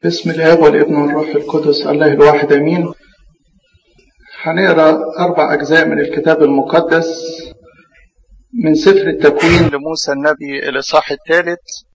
بسم الاب والابن والروح القدس الله الواحد امين هنقرا اربع اجزاء من الكتاب المقدس من سفر التكوين لموسى النبي الاصحاح الثالث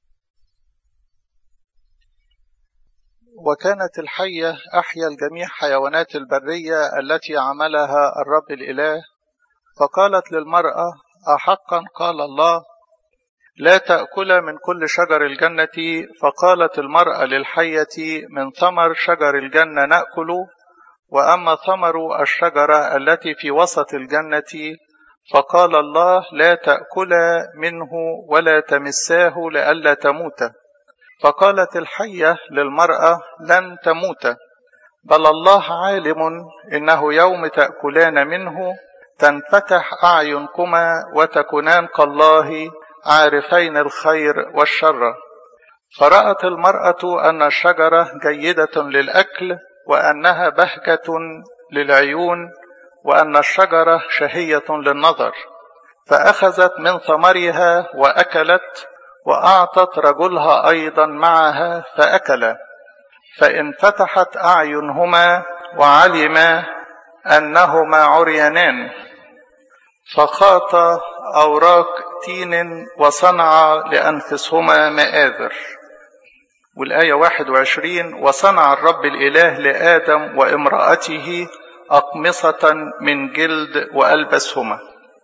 وكانت الحيه احيا الجميع حيوانات البريه التي عملها الرب الاله فقالت للمراه احقا قال الله لا تأكل من كل شجر الجنة فقالت المرأة للحية من ثمر شجر الجنة نأكل وأما ثمر الشجرة التي في وسط الجنة فقال الله لا تأكلا منه ولا تمساه لئلا تموت فقالت الحية للمرأة لن تموت بل الله عالم إنه يوم تأكلان منه تنفتح أعينكما وتكونان كالله عارفين الخير والشر فرأت المرأة أن الشجرة جيدة للأكل وأنها بهجة للعيون وأن الشجرة شهية للنظر فأخذت من ثمرها وأكلت وأعطت رجلها أيضا معها فأكل فانفتحت أعينهما وعلما أنهما عريانان فخاط أوراق تين وصنع لأنفسهما مآذر والآية 21 وصنع الرب الإله لآدم وامرأته أقمصة من جلد وألبسهما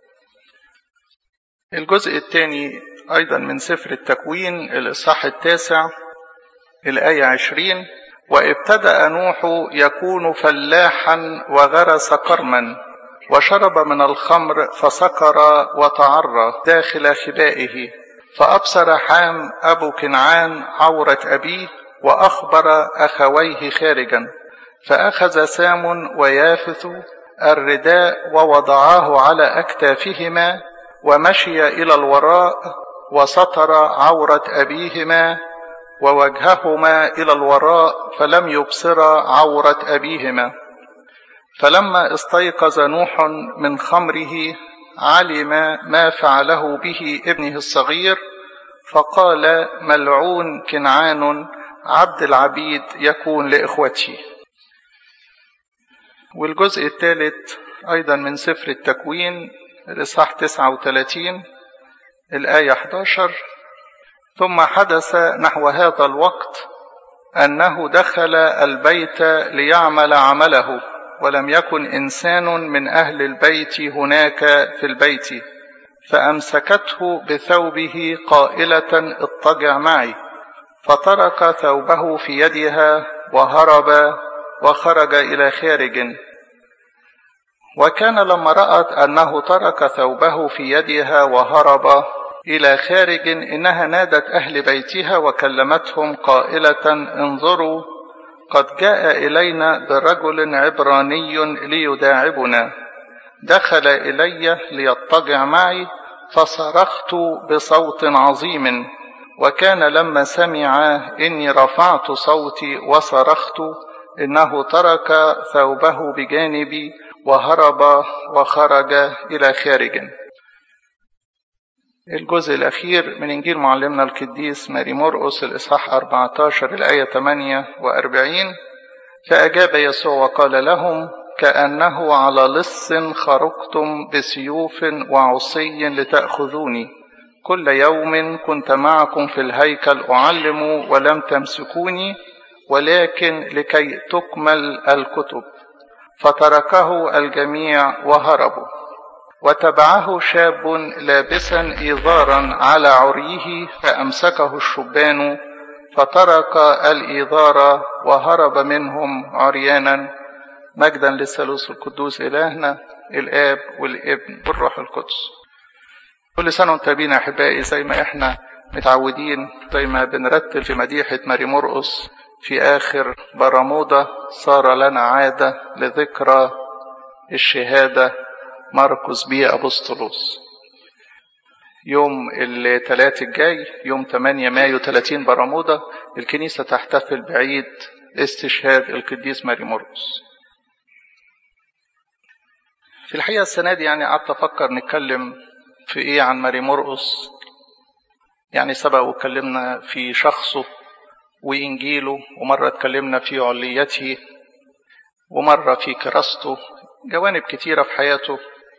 الجزء الثاني أيضا من سفر التكوين الإصحاح التاسع الآية 20 وابتدأ نوح يكون فلاحا وغرس كرما وشرب من الخمر فسكر وتعرى داخل خبائه فأبصر حام أبو كنعان عورة أبيه وأخبر أخويه خارجا فأخذ سام ويافث الرداء ووضعاه على أكتافهما ومشي إلى الوراء وسطر عورة أبيهما ووجههما إلى الوراء فلم يبصرا عورة أبيهما فلما استيقظ نوح من خمره علم ما فعله به ابنه الصغير فقال ملعون كنعان عبد العبيد يكون لاخوته والجزء الثالث ايضا من سفر التكوين الاصحاح 39 الايه 11 ثم حدث نحو هذا الوقت انه دخل البيت ليعمل عمله ولم يكن انسان من اهل البيت هناك في البيت فامسكته بثوبه قائله اضطجع معي فترك ثوبه في يدها وهرب وخرج الى خارج وكان لما رات انه ترك ثوبه في يدها وهرب الى خارج انها نادت اهل بيتها وكلمتهم قائله انظروا قد جاء إلينا برجل عبراني ليداعبنا دخل إلي ليضطجع معي فصرخت بصوت عظيم وكان لما سمع إني رفعت صوتي وصرخت إنه ترك ثوبه بجانبي وهرب وخرج إلى خارج الجزء الأخير من إنجيل معلمنا القديس ماري مرقس الإصحاح 14 الآية 48 فأجاب يسوع وقال لهم كأنه على لص خرقتم بسيوف وعصي لتأخذوني كل يوم كنت معكم في الهيكل أعلم ولم تمسكوني ولكن لكي تكمل الكتب فتركه الجميع وهربوا وتبعه شاب لابسا إيذارا على عريه فأمسكه الشبان فترك الإيذار وهرب منهم عريانا مجدا للثالوث القدوس إلهنا الآب والابن والروح القدس كل سنة وانتم بينا أحبائي زي ما احنا متعودين زي ما بنرتل في مديحة ماري مرقس في آخر برمودا صار لنا عادة لذكرى الشهادة مرقس بيه أبسطلوس يوم الثلاث الجاي يوم 8 مايو 30 برمودا الكنيسة تحتفل بعيد استشهاد القديس ماري مرقس في الحقيقة السنة دي يعني قعدت أفكر نتكلم في إيه عن ماري مرقس يعني سبق واتكلمنا في شخصه وإنجيله ومرة اتكلمنا في عليته ومرة في كراسته جوانب كتيرة في حياته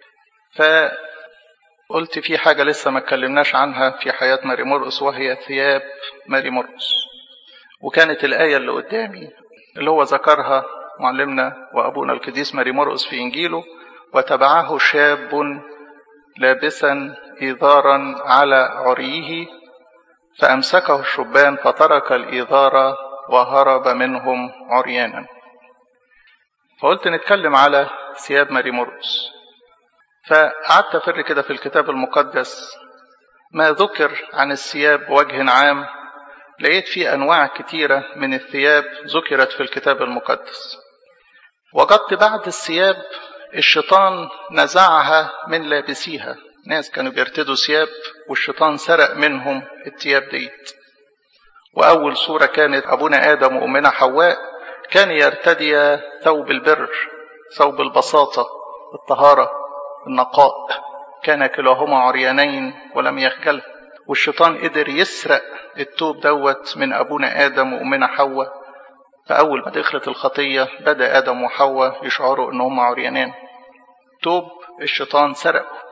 فقلت في حاجة لسه ما اتكلمناش عنها في حياة ماري مرقس وهي ثياب ماري مرقس وكانت الآية اللي قدامي اللي هو ذكرها معلمنا وأبونا القديس ماري مرقس في إنجيله وتبعه شاب لابسا إيذارا على عريه فأمسكه الشبان فترك الإيذار وهرب منهم عريانا فقلت نتكلم على ثياب ماري مرقس فقعدت أفر كده في الكتاب المقدس ما ذكر عن الثياب بوجه عام لقيت في أنواع كتيرة من الثياب ذكرت في الكتاب المقدس وجدت بعض الثياب الشيطان نزعها من لابسيها ناس كانوا بيرتدوا ثياب والشيطان سرق منهم الثياب ديت وأول صورة كانت أبونا آدم وأمنا حواء كان يرتدي ثوب البر ثوب البساطة الطهارة النقاء كان كلاهما عريانين ولم يخجل والشيطان قدر يسرق التوب دوت من أبونا آدم وأمنا حواء فأول ما دخلت الخطية بدأ آدم وحواء يشعروا أنهم عريانين توب الشيطان سرقه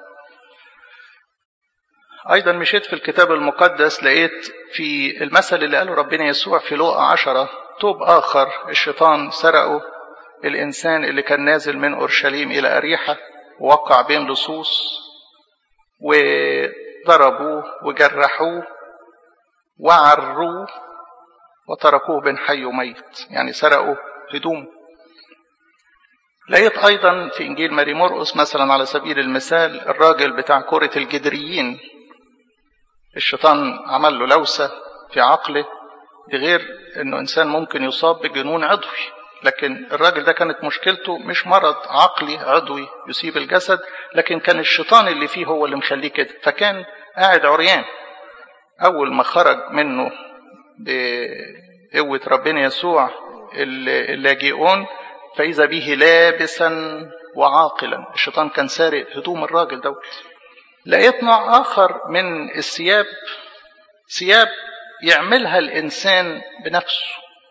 أيضا مشيت في الكتاب المقدس لقيت في المثل اللي قاله ربنا يسوع في لوقا عشرة توب آخر الشيطان سرقه الإنسان اللي كان نازل من أورشليم إلى أريحة ووقع بين لصوص وضربوه وجرحوه وعروه وتركوه بين حي وميت يعني سرقوا هدومه لقيت أيضا في إنجيل ماري مرقس مثلا على سبيل المثال الراجل بتاع كرة الجدريين الشيطان عمل له لوسة في عقله بغير انه انسان ممكن يصاب بجنون عضوي لكن الراجل ده كانت مشكلته مش مرض عقلي عضوي يصيب الجسد لكن كان الشيطان اللي فيه هو اللي مخليه كده فكان قاعد عريان اول ما خرج منه بقوة ربنا يسوع اللاجئون فإذا به لابسا وعاقلا الشيطان كان سارق هدوم الراجل دوت لقيت نوع آخر من الثياب ثياب يعملها الإنسان بنفسه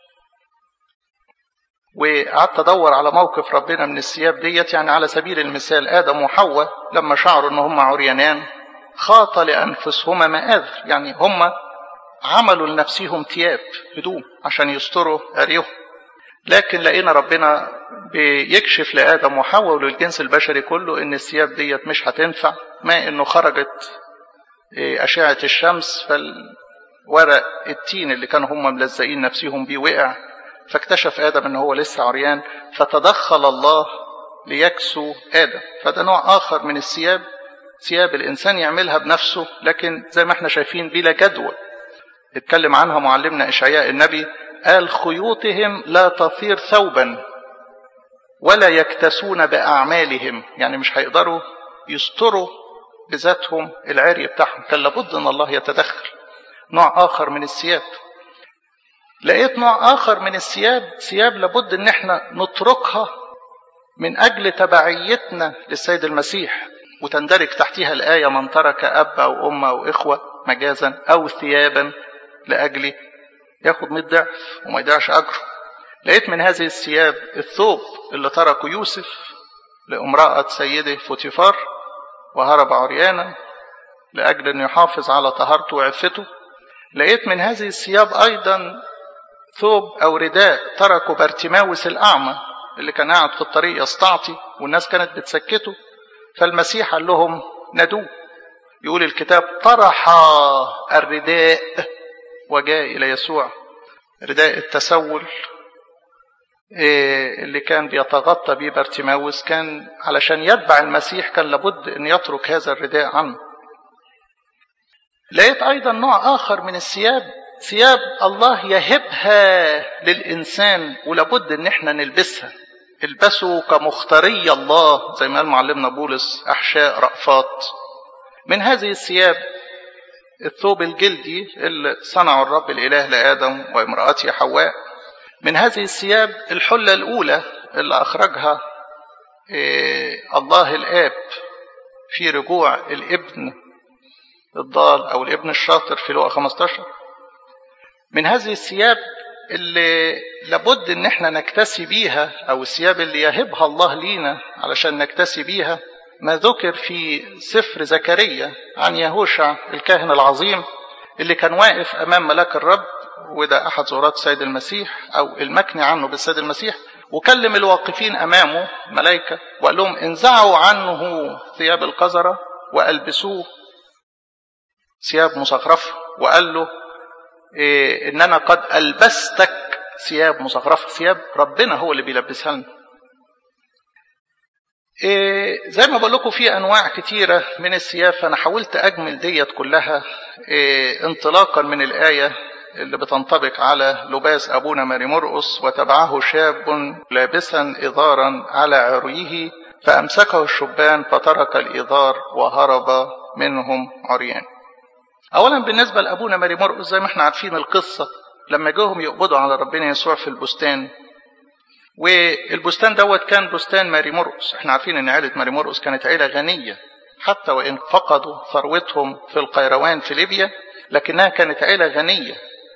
وقعدت أدور على موقف ربنا من الثياب ديت يعني على سبيل المثال آدم وحواء لما شعروا إن هم عريانان خاط لأنفسهما مآذر يعني هم عملوا لنفسهم ثياب هدوم عشان يستروا عريهم لكن لقينا ربنا بيكشف لآدم وحواء وللجنس البشري كله إن الثياب ديت مش هتنفع ما إنه خرجت أشعة الشمس فالورق التين اللي كانوا هم ملزقين نفسهم بيه وقع فاكتشف آدم إن هو لسه عريان فتدخل الله ليكسو آدم فده نوع آخر من الثياب ثياب الإنسان يعملها بنفسه لكن زي ما احنا شايفين بلا جدوى اتكلم عنها معلمنا إشعياء النبي قال خيوطهم لا تطير ثوبا ولا يكتسون بأعمالهم يعني مش هيقدروا يستروا بذاتهم العري بتاعهم كان لابد ان الله يتدخل نوع اخر من الثياب لقيت نوع اخر من الثياب ثياب لابد ان احنا نتركها من اجل تبعيتنا للسيد المسيح وتندرج تحتها الايه من ترك اب او ام او اخوه مجازا او ثيابا لاجلي ياخد 100 ضعف وما يضيعش اجره لقيت من هذه الثياب الثوب اللي تركه يوسف لامرأة سيده فوتيفار وهرب عريانا لأجل أن يحافظ على طهارته وعفته لقيت من هذه الثياب أيضا ثوب أو رداء تركه بارتماوس الأعمى اللي كان قاعد في الطريق يستعطي والناس كانت بتسكته فالمسيح قال لهم ندوه يقول الكتاب طرح الرداء وجاء إلى يسوع رداء التسول اللي كان بيتغطى به بارتيماوس كان علشان يتبع المسيح كان لابد ان يترك هذا الرداء عنه لقيت ايضا نوع اخر من الثياب ثياب الله يهبها للانسان ولابد ان احنا نلبسها البسوا كمختاري الله زي ما قال معلمنا بولس احشاء رأفات من هذه الثياب الثوب الجلدي اللي صنعه الرب الاله لادم وامراته حواء من هذه الثياب الحلة الأولى اللي أخرجها الله الآب في رجوع الابن الضال أو الابن الشاطر في لقا 15 من هذه الثياب اللي لابد ان احنا نكتسي بيها او الثياب اللي يهبها الله لينا علشان نكتسي بيها ما ذكر في سفر زكريا عن يهوشع الكاهن العظيم اللي كان واقف امام ملاك الرب وده احد زورات السيد المسيح او المكني عنه بالسيد المسيح وكلم الواقفين امامه ملائكه وقال لهم انزعوا عنه ثياب القذره والبسوه ثياب مزخرفه وقال له إيه ان انا قد البستك ثياب مزخرفه ثياب ربنا هو اللي بيلبسها لنا إيه زي ما بقول لكم في انواع كتيره من الثياب فانا حاولت اجمل ديت كلها إيه انطلاقا من الايه اللي بتنطبق على لباس ابونا ماري مرقس وتبعه شاب لابسا اذارا على عريه فامسكه الشبان فترك الاذار وهرب منهم عريان اولا بالنسبه لابونا ماري مرقس زي ما احنا عارفين القصه لما جوهم يقبضوا على ربنا يسوع في البستان والبستان دوت كان بستان ماري مرقس احنا عارفين ان عيله ماري مرقس كانت عيله غنيه حتى وان فقدوا ثروتهم في القيروان في ليبيا لكنها كانت عيله غنيه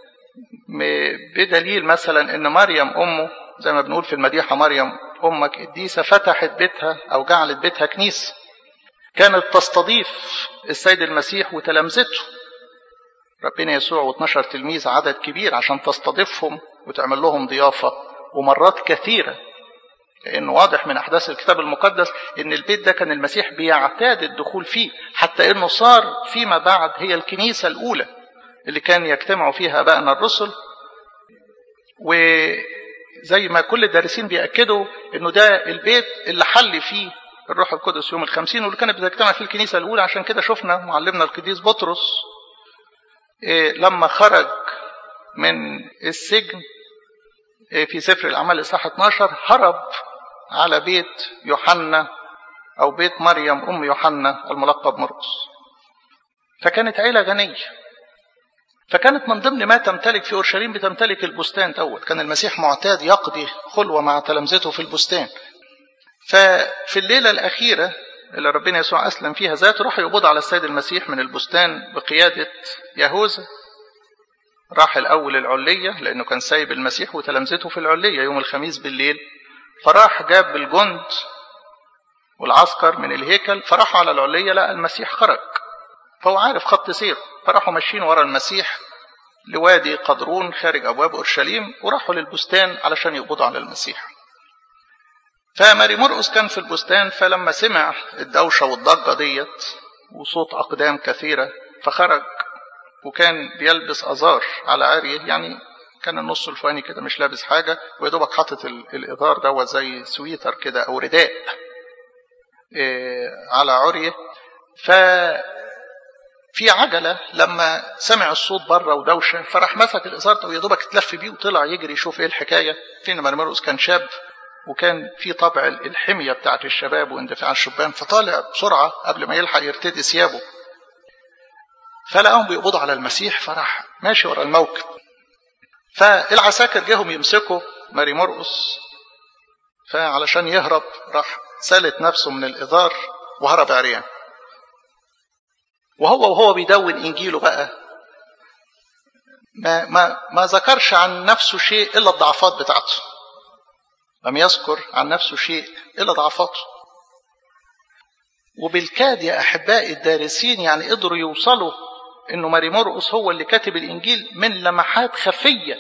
بدليل مثلا ان مريم امه زي ما بنقول في المديحه مريم امك قديسه فتحت بيتها او جعلت بيتها كنيسه كانت تستضيف السيد المسيح وتلامذته ربنا يسوع و12 تلميذ عدد كبير عشان تستضيفهم وتعمل لهم ضيافة ومرات كثيرة لأنه واضح من أحداث الكتاب المقدس إن البيت ده كان المسيح بيعتاد الدخول فيه حتى إنه صار فيما بعد هي الكنيسة الأولى اللي كان يجتمعوا فيها أبائنا الرسل وزي ما كل الدارسين بيأكدوا إنه ده البيت اللي حل فيه الروح القدس يوم الخمسين واللي كانت بتجتمع في الكنيسة الأولى عشان كده شفنا معلمنا القديس بطرس لما خرج من السجن في سفر الأعمال إصحاح 12 هرب على بيت يوحنا أو بيت مريم أم يوحنا الملقب مرقس فكانت عيلة غنية فكانت من ضمن ما تمتلك في أورشليم بتمتلك البستان دوت كان المسيح معتاد يقضي خلوة مع تلامذته في البستان ففي الليلة الأخيرة اللي ربنا يسوع أسلم فيها ذاته راح يقبض على السيد المسيح من البستان بقيادة يهوذا راح الأول العلية لأنه كان سايب المسيح وتلامذته في العلية يوم الخميس بالليل فراح جاب الجند والعسكر من الهيكل فراحوا على العلية لقى المسيح خرج فهو عارف خط سيره فراحوا ماشيين ورا المسيح لوادي قدرون خارج أبواب أورشليم وراحوا للبستان علشان يقبضوا على المسيح فماري مرقس كان في البستان فلما سمع الدوشة والضجة ديت وصوت أقدام كثيرة فخرج وكان بيلبس أزار على عارية يعني كان النص الفواني كده مش لابس حاجة ويدوبك حاطط الإزار دوت زي سويتر كده أو رداء إيه على عريه ف في عجلة لما سمع الصوت بره ودوشة فراح مسك الإزار ده ويدوبك اتلف بيه وطلع يجري يشوف ايه الحكاية فين مرمرقس كان شاب وكان في طبع الحمية بتاعت الشباب واندفاع الشبان فطالع بسرعة قبل ما يلحق يرتدي ثيابه فلقاهم بيقبضوا على المسيح فراح ماشي ورا الموكب فالعساكر جاهم يمسكوا ماري مرقس فعلشان يهرب راح سالت نفسه من الإزار وهرب عريان وهو وهو بيدون إنجيله بقى ما, ما, ما ذكرش عن نفسه شيء إلا الضعفات بتاعته لم يذكر عن نفسه شيء إلا ضعفاته وبالكاد يا أحبائي الدارسين يعني قدروا يوصلوا إنه ماري مرقس هو اللي كاتب الإنجيل من لمحات خفية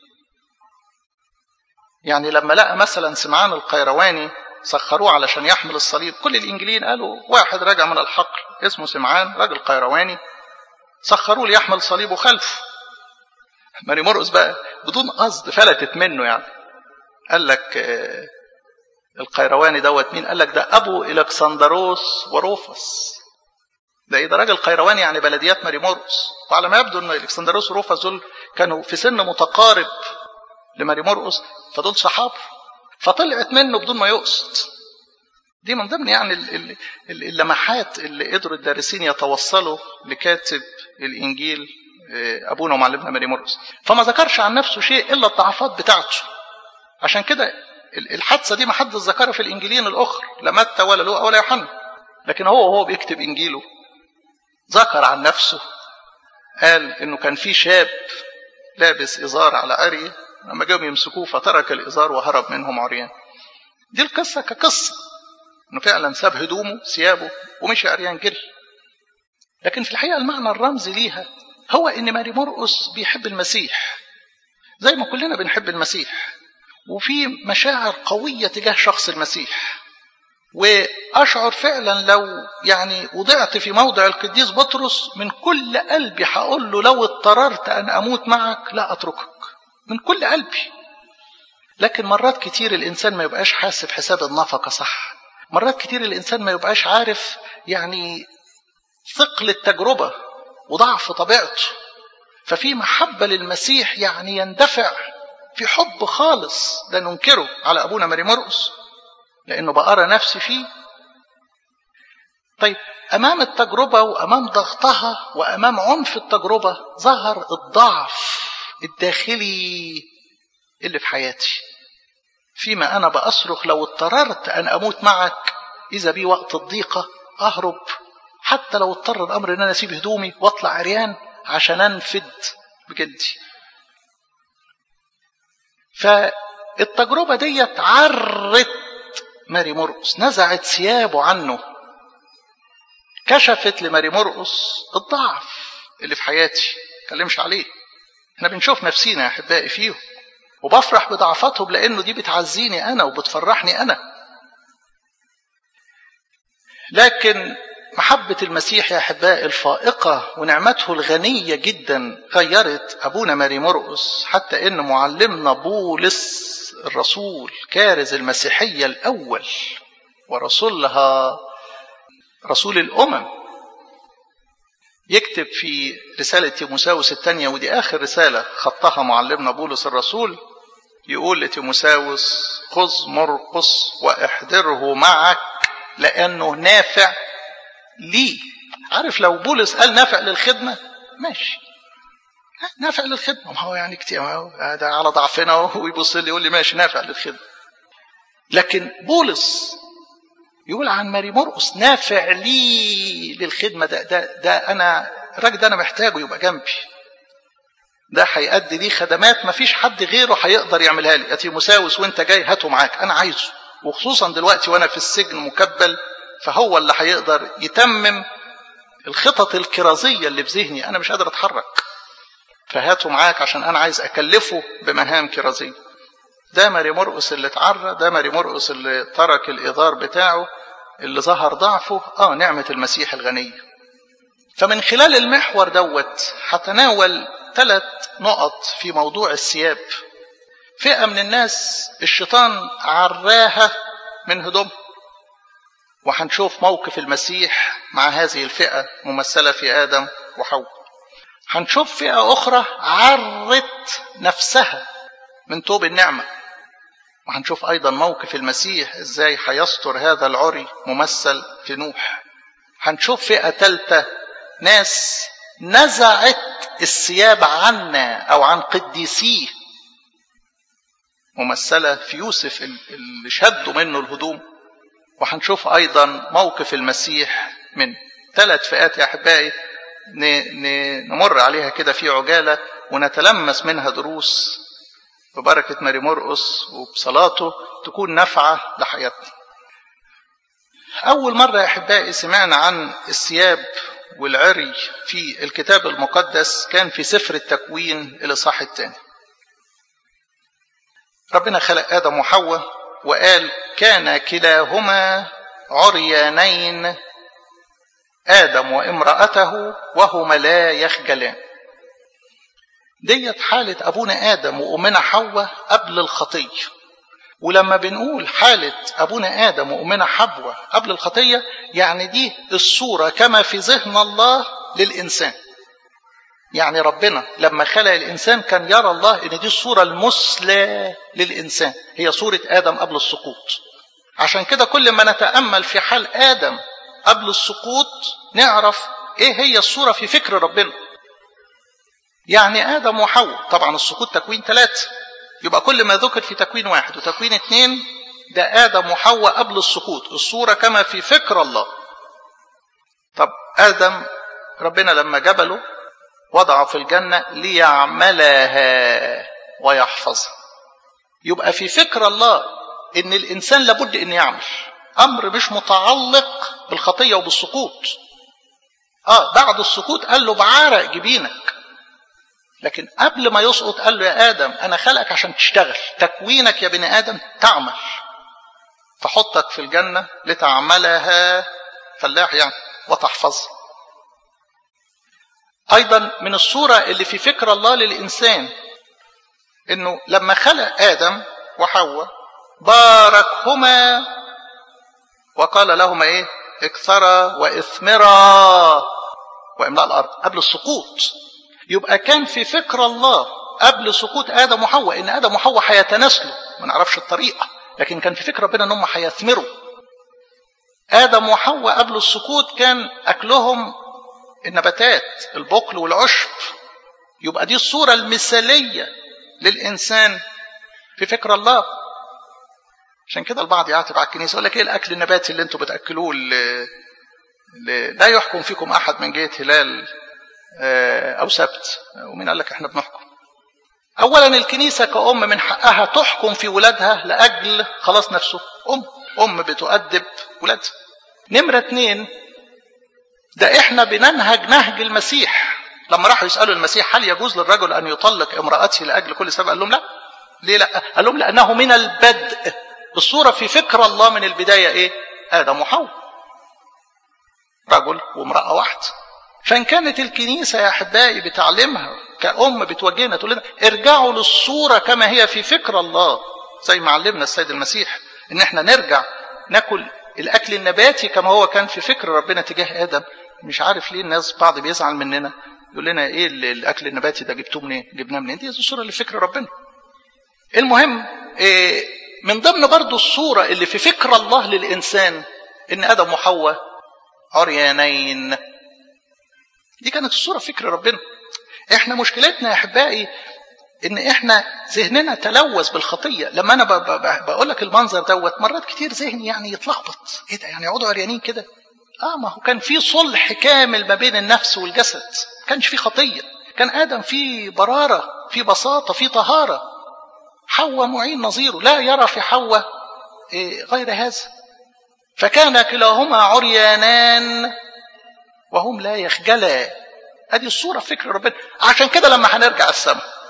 يعني لما لقى مثلا سمعان القيرواني سخروه علشان يحمل الصليب كل الإنجيليين قالوا واحد راجع من الحقل اسمه سمعان راجل قيرواني سخروه ليحمل صليبه خلفه ماري مرقس بقى بدون قصد فلتت منه يعني قال لك القيرواني دوت مين قال لك ده ابو الكسندروس وروفس ده ايه ده راجل قيرواني يعني بلديات ماري مرقس وعلى ما يبدو ان الكسندروس وروفس دول كانوا في سن متقارب لماري مرقس فدول صحابه فطلعت منه بدون ما يقصد دي من ضمن يعني اللمحات اللي قدروا الدارسين يتوصلوا لكاتب الانجيل ابونا ومعلمنا ماري مرقس فما ذكرش عن نفسه شيء الا الضعفات بتاعته عشان كده الحادثه دي ما حد ذكرها في الانجيلين الاخر لا متى ولا لوقا ولا يوحنا لكن هو وهو بيكتب انجيله ذكر عن نفسه قال انه كان في شاب لابس إزار على عري لما جاهم يمسكوه فترك الإزار وهرب منهم عريان دي القصة كقصة إنه فعلا ساب هدومه ثيابه ومشي عريان جري لكن في الحقيقة المعنى الرمزي ليها هو إن ماري مرقس بيحب المسيح زي ما كلنا بنحب المسيح وفي مشاعر قوية تجاه شخص المسيح وأشعر فعلا لو يعني وضعت في موضع القديس بطرس من كل قلبي هقول له لو اضطررت أن أموت معك لا أتركك من كل قلبي لكن مرات كتير الإنسان ما يبقاش حاسب حساب النفقة صح مرات كتير الإنسان ما يبقاش عارف يعني ثقل التجربة وضعف طبيعته ففي محبة للمسيح يعني يندفع في حب خالص لا ننكره على أبونا ماري مرقس لأنه بقرا نفسي فيه طيب أمام التجربة وأمام ضغطها وأمام عنف التجربة ظهر الضعف الداخلي اللي في حياتي فيما أنا بأصرخ لو اضطررت أن أموت معك إذا بي وقت الضيقة أهرب حتى لو اضطر الأمر أن أنا أسيب هدومي وأطلع عريان عشان أنفد بجدي فالتجربة دي عرت ماري مرقس نزعت ثيابه عنه كشفت لماري مرقس الضعف اللي في حياتي كلمش عليه احنا بنشوف نفسينا يا احبائي فيهم وبفرح بضعفاتهم لانه دي بتعزيني انا وبتفرحني انا لكن محبة المسيح يا أحبائي الفائقة ونعمته الغنية جدا غيرت أبونا ماري مرقس حتى إن معلمنا بولس الرسول كارز المسيحية الأول ورسولها رسول الأمم يكتب في رسالة تيموساوس الثانية ودي آخر رسالة خطها معلمنا بولس الرسول يقول لتيموساوس خذ مرقس واحضره معك لأنه نافع ليه عارف لو بولس قال نافع للخدمة ماشي نافع للخدمة ما هو يعني كتير ده على ضعفنا ويبص لي يقول لي ماشي نافع للخدمة لكن بولس يقول عن ماري مرقس نافع لي للخدمة ده, ده, ده أنا الراجل ده أنا محتاجه يبقى جنبي ده هيأدي لي خدمات ما فيش حد غيره هيقدر يعملها لي يا تيموساوس وانت جاي هاته معاك انا عايزه وخصوصا دلوقتي وانا في السجن مكبل فهو اللي هيقدر يتمم الخطط الكرازية اللي في ذهني أنا مش قادر أتحرك فهاته معاك عشان أنا عايز أكلفه بمهام كرازية ده ماري مرقس اللي اتعرى ده ماري مرقس اللي ترك الإضار بتاعه اللي ظهر ضعفه آه نعمة المسيح الغنية فمن خلال المحور دوت هتناول ثلاث نقط في موضوع الثياب فئة من الناس الشيطان عراها من هدومها وهنشوف موقف المسيح مع هذه الفئة ممثلة في آدم وحواء هنشوف فئة أخرى عرت نفسها من توب النعمة وهنشوف أيضا موقف المسيح إزاي هيستر هذا العري ممثل في نوح هنشوف فئة ثالثة ناس نزعت الثياب عنا أو عن قديسيه ممثلة في يوسف اللي شدوا منه الهدوم وهنشوف أيضا موقف المسيح من ثلاث فئات يا أحبائي نمر عليها كده في عجالة ونتلمس منها دروس ببركة ماري مرقس وبصلاته تكون نافعة لحياتنا أول مرة يا أحبائي سمعنا عن الثياب والعري في الكتاب المقدس كان في سفر التكوين الإصحاح الثاني ربنا خلق آدم وحواء وقال كان كلاهما عريانين آدم وامرأته وهما لا يخجلان ديت حالة أبونا آدم وأمنا حواء قبل الخطية ولما بنقول حالة أبونا آدم وأمنا حواء قبل الخطية يعني دي الصورة كما في ذهن الله للإنسان يعني ربنا لما خلق الإنسان كان يرى الله إن دي الصورة المثلى للإنسان هي صورة آدم قبل السقوط عشان كده كل ما نتأمل في حال آدم قبل السقوط نعرف إيه هي الصورة في فكر ربنا يعني آدم وحواء طبعا السقوط تكوين ثلاثة يبقى كل ما ذكر في تكوين واحد وتكوين اثنين ده آدم وحواء قبل السقوط الصورة كما في فكر الله طب آدم ربنا لما جبله وضعه في الجنة ليعملها ويحفظها يبقى في فكر الله ان الانسان لابد ان يعمل امر مش متعلق بالخطيه وبالسقوط اه بعد السقوط قال له بعرق جبينك لكن قبل ما يسقط قال له يا ادم انا خلقك عشان تشتغل تكوينك يا بني ادم تعمل فحطك في الجنه لتعملها فلاح يعني وتحفظها ايضا من الصوره اللي في فكر الله للانسان انه لما خلق ادم وحواء باركهما وقال لهما ايه اكثرا واثمرا واملاء الارض قبل السقوط يبقى كان في فكر الله قبل سقوط ادم وحواء ان ادم وحواء هيتناسلوا ما نعرفش الطريقه لكن كان في فكر ربنا ان هم هيثمروا ادم وحواء قبل السقوط كان اكلهم النباتات البقل والعشب يبقى دي الصوره المثاليه للانسان في فكر الله عشان كده البعض يعاتب على الكنيسه يقول لك ايه الاكل النباتي اللي انتوا بتاكلوه اللي لا يحكم فيكم احد من جهه هلال او سبت ومين قال لك احنا بنحكم اولا الكنيسه كأم من حقها تحكم في ولادها لاجل خلاص نفسه ام ام بتؤدب ولادها نمره اتنين ده احنا بننهج نهج المسيح لما راحوا يسالوا المسيح هل يجوز للرجل ان يطلق امراته لاجل كل سبب قال لهم لا ليه لا قال لهم لانه من البدء الصوره في فكر الله من البدايه ايه ادم وحواء رجل وامراه واحده فان كانت الكنيسه يا احبائي بتعلمها كأم بتوجهنا تقول لنا ارجعوا للصوره كما هي في فكر الله زي ما علمنا السيد المسيح ان احنا نرجع ناكل الاكل النباتي كما هو كان في فكر ربنا تجاه ادم مش عارف ليه الناس بعض بيزعل مننا يقول لنا ايه الاكل النباتي ده جبتوه منين جبناه منين دي الصوره اللي في فكر ربنا المهم إيه من ضمن برضو الصوره اللي في فكر الله للانسان ان ادم وحواء عريانين دي كانت الصوره في فكر ربنا احنا مشكلتنا يا احبائي ان احنا ذهننا تلوث بالخطيه لما انا بقول لك المنظر دوت مرات كتير ذهني يعني يتلخبط ايه ده يعني يقعدوا عريانين كده اه ما هو كان في صلح كامل ما بين النفس والجسد ما كانش في خطيه كان ادم في براره في بساطه في طهاره حواء معين نظيره لا يرى في حواء إيه غير هذا فكان كلاهما عريانان وهم لا يخجلا ادي الصوره في فكر ربنا عشان كده لما هنرجع السماء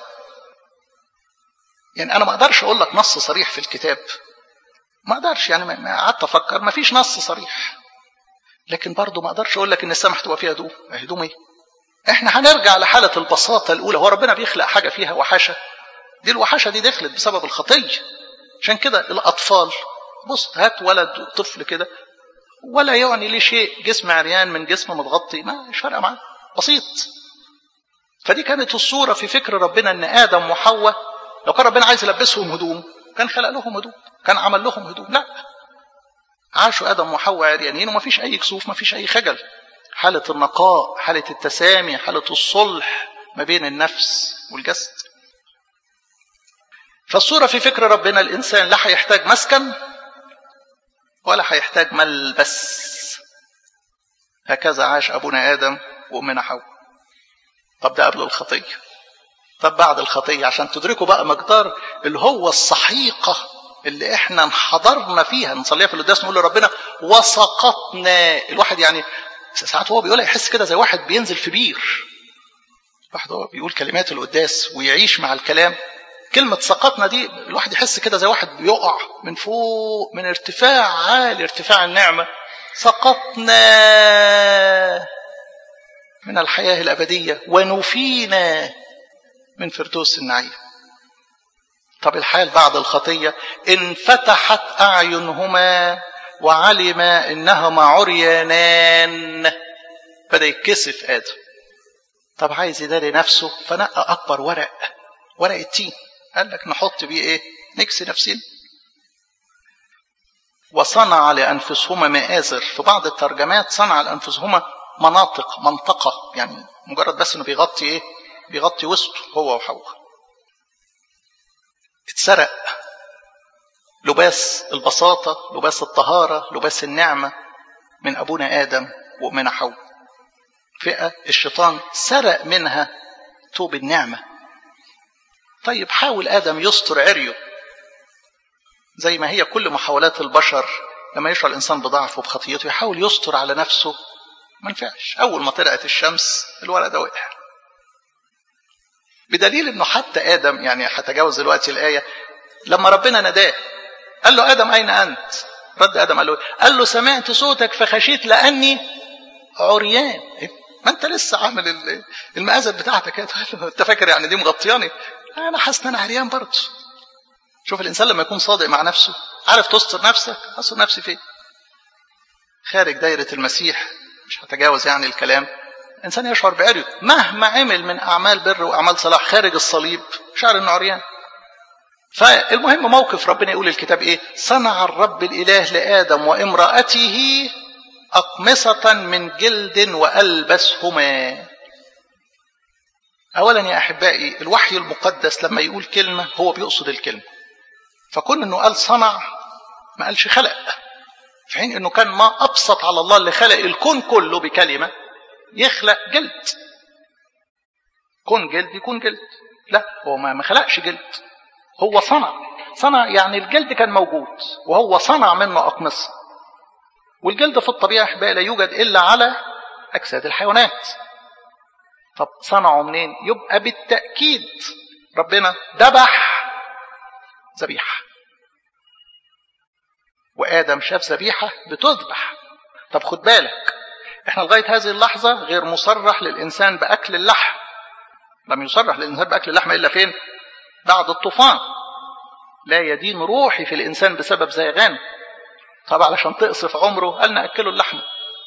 يعني انا ما اقدرش اقول لك نص صريح في الكتاب ما اقدرش يعني ما قعدت افكر ما فيش نص صريح لكن برضه ما اقدرش اقول لك ان السماء هتبقى فيها هدوم هدوم ايه احنا هنرجع لحاله البساطه الاولى هو ربنا بيخلق حاجه فيها وحشه دي الوحشه دي دخلت بسبب الخطيه عشان كده الاطفال بص هات ولد طفل كده ولا يعني ليه شيء جسم عريان من جسم متغطي ما مش فارقه معاه بسيط فدي كانت الصوره في فكر ربنا ان ادم وحواء لو كان ربنا عايز يلبسهم هدوم كان خلق لهم هدوم كان عمل لهم هدوم لا عاشوا ادم وحواء عريانين وما فيش اي كسوف ما فيش اي خجل حاله النقاء حاله التسامي حاله الصلح ما بين النفس والجسد فالصوره في فكر ربنا الانسان لا هيحتاج مسكن ولا هيحتاج ملبس هكذا عاش ابونا ادم وامنا حواء طب ده قبل الخطيه طب بعد الخطيه عشان تدركوا بقى مقدار اللي هو الصحيقه اللي احنا انحضرنا فيها نصليها في القداس نقول لربنا وسقطنا الواحد يعني ساعات هو بيقولها يحس كده زي واحد بينزل في بير واحد هو بيقول كلمات القداس ويعيش مع الكلام كلمة سقطنا دي الواحد يحس كده زي واحد بيقع من فوق من ارتفاع عالي ارتفاع النعمة سقطنا من الحياة الأبدية ونفينا من فردوس النعيم طب الحال بعد الخطية انفتحت أعينهما وعلم إنهما عريانان بدأ يتكسف آدم طب عايز يداري نفسه فنقى أكبر ورق ورق التين قال لك نحط بيه إيه نكسي نفسنا وصنع لأنفسهما مآزر في بعض الترجمات صنع لأنفسهما مناطق منطقة يعني مجرد بس إنه بيغطي إيه بيغطي وسطه هو وحواء اتسرق لباس البساطة لباس الطهارة لباس النعمة من أبونا آدم وأمنا حواء فئة الشيطان سرق منها طوب النعمة طيب حاول آدم يستر عريه زي ما هي كل محاولات البشر لما يشعر الإنسان بضعفه بخطيته يحاول يستر على نفسه ما نفعش أول ما طلعت الشمس الورق ده وقع بدليل انه حتى ادم يعني هتجاوز دلوقتي الايه لما ربنا ناداه قال له ادم اين انت؟ رد ادم قال له قال له سمعت صوتك فخشيت لاني عريان ما انت لسه عامل المآزر بتاعتك انت فاكر يعني دي مغطياني انا حاسس ان انا عريان برضه شوف الانسان لما يكون صادق مع نفسه عارف تستر نفسك استر نفسي فين خارج دايره المسيح مش هتجاوز يعني الكلام الانسان يشعر بعريه مهما عمل من اعمال بر واعمال صلاح خارج الصليب شعر انه عريان فالمهم موقف ربنا يقول الكتاب ايه صنع الرب الاله لادم وامراته اقمصه من جلد والبسهما اولا يا احبائي الوحي المقدس لما يقول كلمه هو بيقصد الكلمه فكون انه قال صنع ما قالش خلق في حين انه كان ما ابسط على الله اللي خلق الكون كله بكلمه يخلق جلد كون جلد يكون جلد لا هو ما خلقش جلد هو صنع صنع يعني الجلد كان موجود وهو صنع منه أقمصة والجلد في الطبيعة احبائي لا يوجد إلا على أجساد الحيوانات طب صنعه منين يبقى بالتأكيد ربنا ذبح ذبيحة وآدم شاف ذبيحة بتذبح طب خد بالك احنا لغاية هذه اللحظة غير مصرح للإنسان بأكل اللحم لم يصرح للإنسان بأكل اللحم إلا فين بعد الطوفان لا يدين روحي في الإنسان بسبب زيغان طب علشان تقصف عمره قال نأكله اللحمة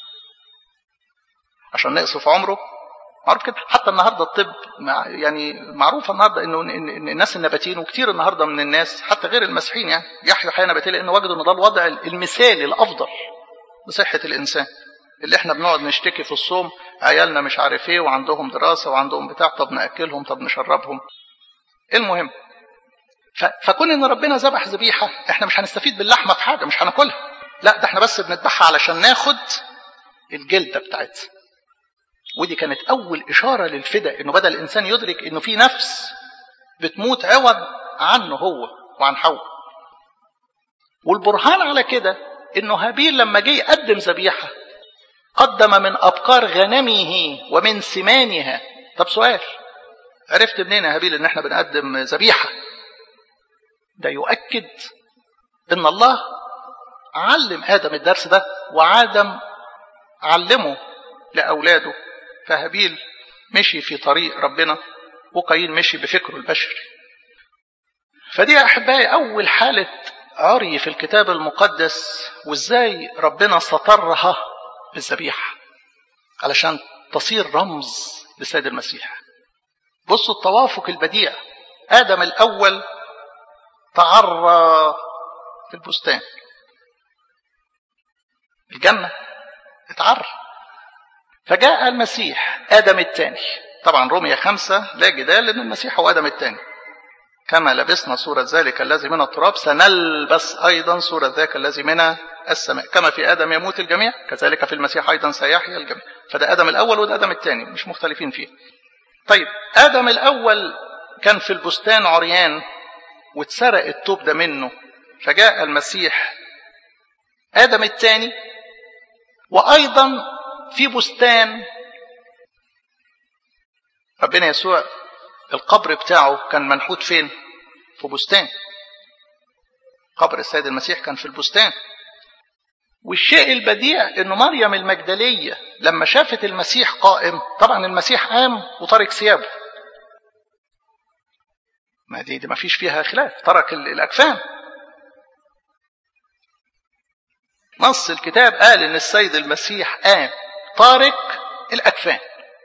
عشان نقصف عمره معروف كده حتى النهارده الطب مع يعني معروفه النهارده انه إن الناس النباتيين وكتير النهارده من الناس حتى غير المسيحيين يعني يحيوا حياه نباتيه لان وجدوا ان ده الوضع المثالي الافضل لصحه الانسان اللي احنا بنقعد نشتكي في الصوم عيالنا مش عارف ايه وعندهم دراسه وعندهم بتاع طب ناكلهم طب نشربهم المهم فكون ان ربنا ذبح ذبيحه احنا مش هنستفيد باللحمه في حاجه مش هناكلها لا ده احنا بس بنذبحها علشان ناخد الجلده بتاعتها ودي كانت اول اشاره للفداء انه بدا الانسان يدرك انه في نفس بتموت عوض عنه هو وعن حواء والبرهان على كده انه هابيل لما جه يقدم ذبيحه قدم من ابقار غنمه ومن سمانها طب سؤال عرفت منين يا هابيل ان احنا بنقدم ذبيحه ده يؤكد ان الله علم ادم الدرس ده وعادم علمه لاولاده فهابيل مشي في طريق ربنا وقايين مشي بفكره البشري فدي يا احبائي اول حاله عري في الكتاب المقدس وازاي ربنا سطرها بالذبيحه علشان تصير رمز لسيد المسيح بصوا التوافق البديع ادم الاول تعرى في البستان الجنه اتعرى فجاء المسيح آدم الثاني طبعا رومية خمسة لا جدال لأن المسيح هو آدم الثاني كما لبسنا صورة ذلك الذي من التراب سنلبس أيضا صورة ذاك الذي من السماء كما في آدم يموت الجميع كذلك في المسيح أيضا سيحيا الجميع فده آدم الأول وده آدم الثاني مش مختلفين فيه طيب آدم الأول كان في البستان عريان واتسرق الطوب ده منه فجاء المسيح آدم الثاني وأيضا في بستان ربنا يسوع القبر بتاعه كان منحوت فين في بستان قبر السيد المسيح كان في البستان والشيء البديع ان مريم المجدليه لما شافت المسيح قائم طبعا المسيح قام وترك ثيابه ما دي, دي ما فيش فيها خلاف ترك الاكفان نص الكتاب قال ان السيد المسيح قام تارك الأكفان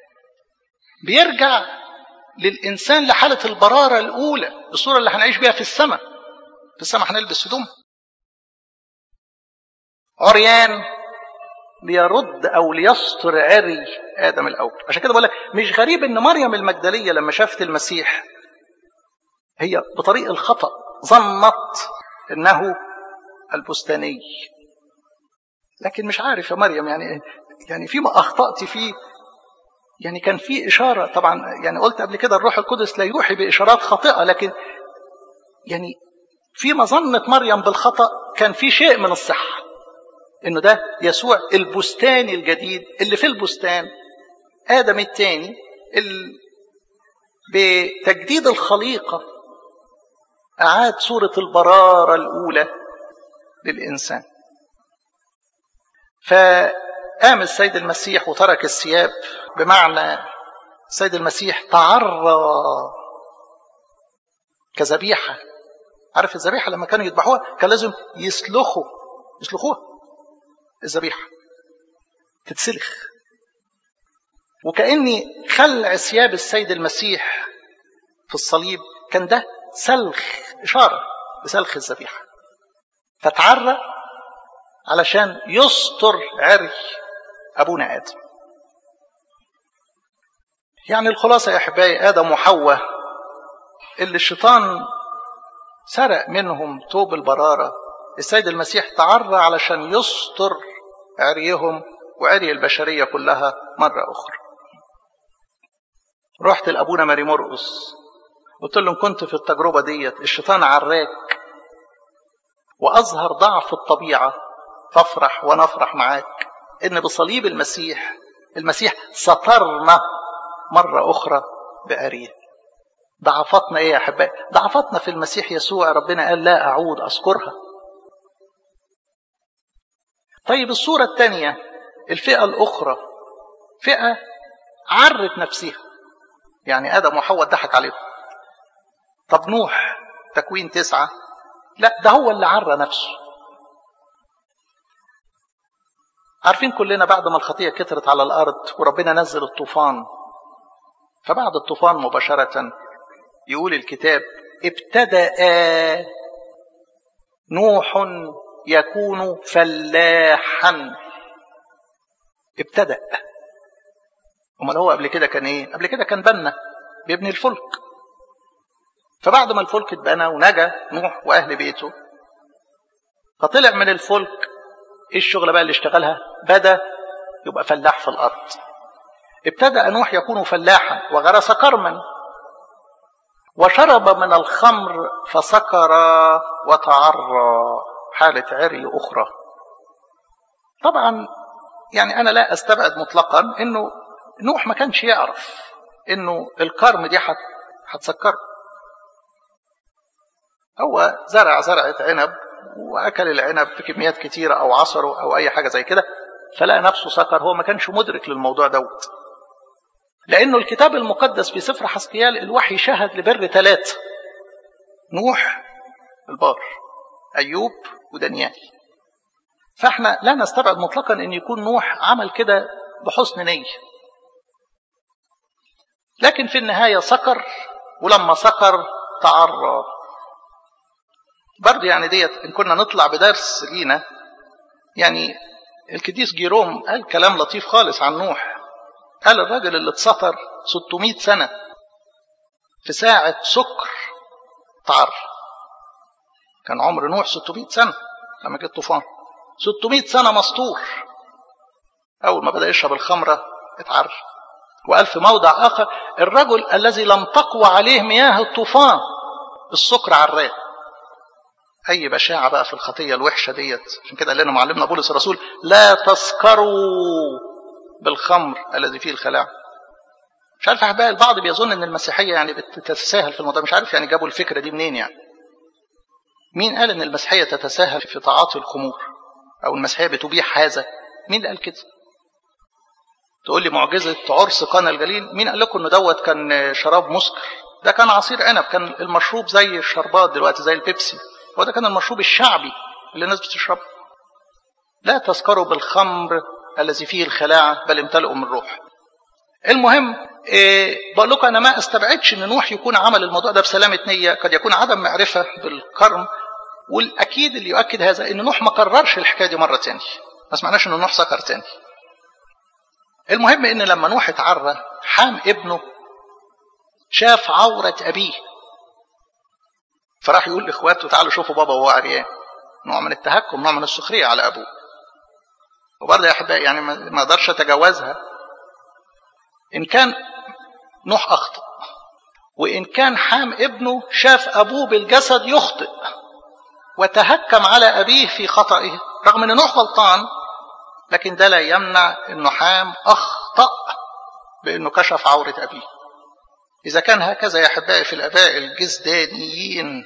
بيرجع للإنسان لحالة البرارة الأولى الصورة اللي هنعيش بيها في السماء في السماء هنلبس هدوم عريان ليرد أو ليستر عري آدم الأول عشان كده بقول لك مش غريب إن مريم المجدلية لما شافت المسيح هي بطريق الخطأ ظنت إنه البستاني لكن مش عارف يا مريم يعني يعني فيما أخطأت فيه يعني كان في إشارة طبعا يعني قلت قبل كده الروح القدس لا يوحي بإشارات خاطئة لكن يعني في مظنة مريم بالخطأ كان في شيء من الصحة إنه ده يسوع البستان الجديد اللي في البستان آدم الثاني بتجديد الخليقة أعاد صورة البرارة الأولى للإنسان فقام السيد المسيح وترك الثياب بمعنى السيد المسيح تعرى كذبيحة عارف الذبيحة لما كانوا يذبحوها كان لازم يسلخوا يسلخوها الذبيحة تتسلخ وكأني خلع ثياب السيد المسيح في الصليب كان ده سلخ إشارة بسلخ الذبيحة فتعرى علشان يستر عري أبونا آدم يعني الخلاصة يا أحبائي آدم وحواء اللي الشيطان سرق منهم توب البرارة السيد المسيح تعرى علشان يستر عريهم وعري البشرية كلها مرة أخرى رحت لأبونا ماري مرقس قلت لهم كنت في التجربة ديت الشيطان عراك وأظهر ضعف الطبيعة فافرح ونفرح معاك إن بصليب المسيح المسيح سترنا مرة أخرى بأريه ضعفتنا إيه يا أحبائي ضعفتنا في المسيح يسوع ربنا قال لا أعود أذكرها طيب الصورة الثانية الفئة الأخرى فئة عرت نفسها يعني آدم وحواء ضحك عليهم طب نوح تكوين تسعة لا ده هو اللي عرى نفسه عارفين كلنا بعد ما الخطية كترت على الأرض وربنا نزل الطوفان فبعد الطوفان مباشرة يقول الكتاب ابتدأ نوح يكون فلاحا ابتدأ امال هو قبل كده كان ايه قبل كده كان بنا بيبني الفلك فبعد ما الفلك اتبنى ونجا نوح واهل بيته فطلع من الفلك ايه الشغله بقى اللي اشتغلها بدا يبقى فلاح في الارض ابتدا نوح يكون فلاحا وغرس كرما وشرب من الخمر فسكر وتعرى حاله عري اخرى طبعا يعني انا لا استبعد مطلقا انه نوح ما كانش يعرف انه الكرم دي هتسكره هو زرع زرعة عنب واكل العنب في كميات كتيرة او عصره او اي حاجة زي كده فلقى نفسه سكر هو ما كانش مدرك للموضوع دوت لانه الكتاب المقدس في سفر حسقيال الوحي شهد لبر ثلاثة نوح البار ايوب ودانيال فاحنا لا نستبعد مطلقا ان يكون نوح عمل كده بحسن نيه لكن في النهاية سكر ولما سكر تعرى برضه يعني ديت إن كنا نطلع بدرس لينا يعني القديس جيروم قال كلام لطيف خالص عن نوح قال الراجل اللي اتسطر 600 سنة في ساعة سكر تعر كان عمر نوح 600 سنة لما جه الطوفان 600 سنة مسطور أول ما بدأ يشرب الخمرة اتعر وقال في موضع آخر الرجل الذي لم تقوى عليه مياه الطوفان السكر عراه أي بشاعة بقى في الخطية الوحشة ديت عشان كده قال لنا معلمنا بولس الرسول لا تسكروا بالخمر الذي فيه الخلاع مش عارف أحبائي البعض بيظن إن المسيحية يعني بتتساهل في الموضوع مش عارف يعني جابوا الفكرة دي منين يعني مين قال إن المسيحية تتساهل في تعاطي الخمور أو المسيحية بتبيح هذا مين اللي قال كده تقول لي معجزة عرس قنا الجليل مين قال لكم إن دوت كان شراب مسكر ده كان عصير عنب كان المشروب زي الشربات دلوقتي زي البيبسي هو ده كان المشروب الشعبي اللي الناس بتشربه لا تسكروا بالخمر الذي فيه الخلاعة بل امتلئوا من روح المهم إيه بقول لكم انا ما استبعدش ان نوح يكون عمل الموضوع ده بسلامه نيه قد يكون عدم معرفه بالكرم والاكيد اللي يؤكد هذا ان نوح ما كررش الحكايه دي مره تاني ما سمعناش ان نوح سكر تاني المهم ان لما نوح اتعرى حام ابنه شاف عورة أبيه فراح يقول لإخواته تعالوا شوفوا بابا وهو عريان نوع من التهكم نوع من السخرية على أبوه وبرضه يا أحبائي يعني ما أقدرش أتجاوزها إن كان نوح أخطأ وإن كان حام ابنه شاف أبوه بالجسد يخطئ وتهكم على أبيه في خطئه رغم أن نوح غلطان لكن ده لا يمنع أنه حام أخطأ بأنه كشف عورة أبيه إذا كان هكذا يا أحبائي في الآباء الجزدانيين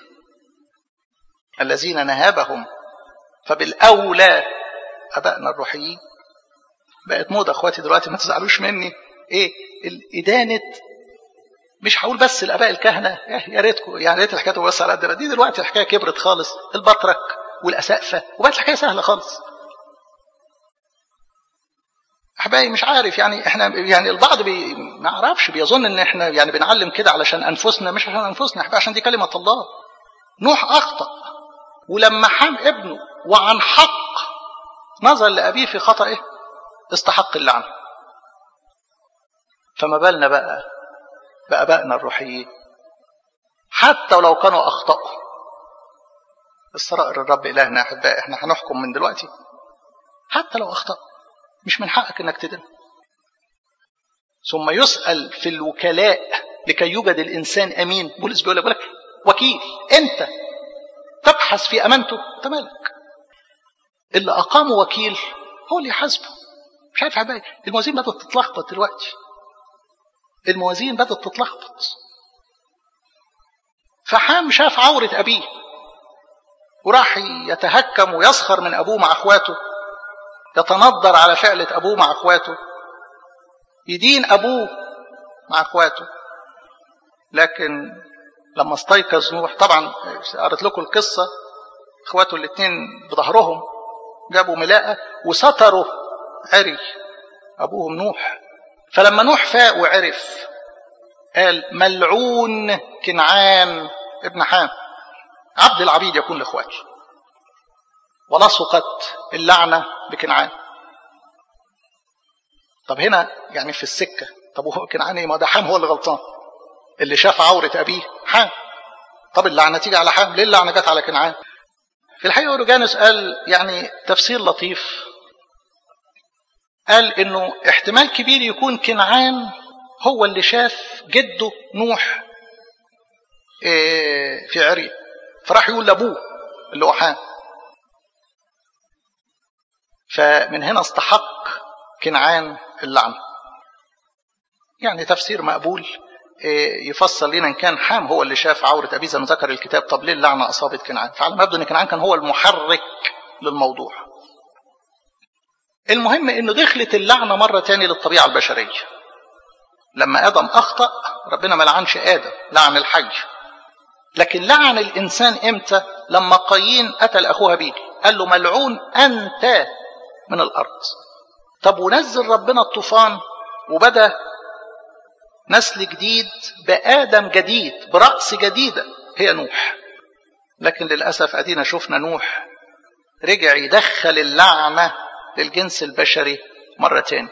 الذين نهابهم فبالأولى أبائنا الروحيين بقت موضة أخواتي دلوقتي ما تزعلوش مني إيه الإدانة مش هقول بس الآباء الكهنة يا ريتكم يعني ريت الحكاية بس على قد دي دلوقتي الحكاية كبرت خالص البطرك والأسقفة وبقت الحكاية سهلة خالص احبائي مش عارف يعني احنا يعني البعض بي ما اعرفش بيظن ان احنا يعني بنعلم كده علشان انفسنا مش عشان انفسنا احبائي عشان دي كلمه الله نوح اخطا ولما حام ابنه وعن حق نظر لابيه في خطئه استحق اللعنه فما بالنا بقى بابائنا الروحيين حتى ولو كانوا اخطاوا السرائر الرب الهنا يا احبائي احنا هنحكم من دلوقتي حتى لو اخطاوا مش من حقك انك تدن ثم يسأل في الوكلاء لكي يوجد الإنسان أمين بولس بيقول لك وكيل أنت تبحث في أمانته أنت مالك اللي أقامه وكيل هو اللي يحاسبه مش عارف حبايبي الموازين بدأت تتلخبط دلوقتي الموازين بدأت تتلخبط فحام شاف عورة أبيه وراح يتهكم ويسخر من أبوه مع أخواته يتنظر على فعلة أبوه مع أخواته يدين أبوه مع أخواته لكن لما استيقظ نوح طبعا قرأت لكم القصة أخواته الاثنين بظهرهم جابوا ملاءة وستروا عري أبوهم نوح فلما نوح فاق وعرف قال ملعون كنعان ابن حام عبد العبيد يكون لإخواته ولصقت اللعنة بكنعان طب هنا يعني في السكة طب هو كنعان ايه ما ده حام هو اللي غلطان اللي شاف عورة أبيه حام طب اللعنة تيجي على حام ليه اللعنة جت على كنعان في الحقيقة أوروجانوس قال يعني تفسير لطيف قال إنه احتمال كبير يكون كنعان هو اللي شاف جده نوح في عري فراح يقول لأبوه اللي هو حام فمن هنا استحق كنعان اللعنة يعني تفسير مقبول يفسر لنا ان كان حام هو اللي شاف عورة ابيه زي ما ذكر الكتاب طب ليه اللعنة اصابت كنعان فعلى ما يبدو ان كنعان كان هو المحرك للموضوع المهم ان دخلت اللعنة مرة تاني للطبيعة البشرية لما ادم اخطأ ربنا ما لعنش ادم لعن الحي لكن لعن الانسان امتى لما قايين قتل اخوه هابيل قال له ملعون انت من الارض طب ونزل ربنا الطوفان وبدا نسل جديد بآدم جديد برأس جديدة هي نوح لكن للأسف أدينا شفنا نوح رجع يدخل اللعنة للجنس البشري مرة تاني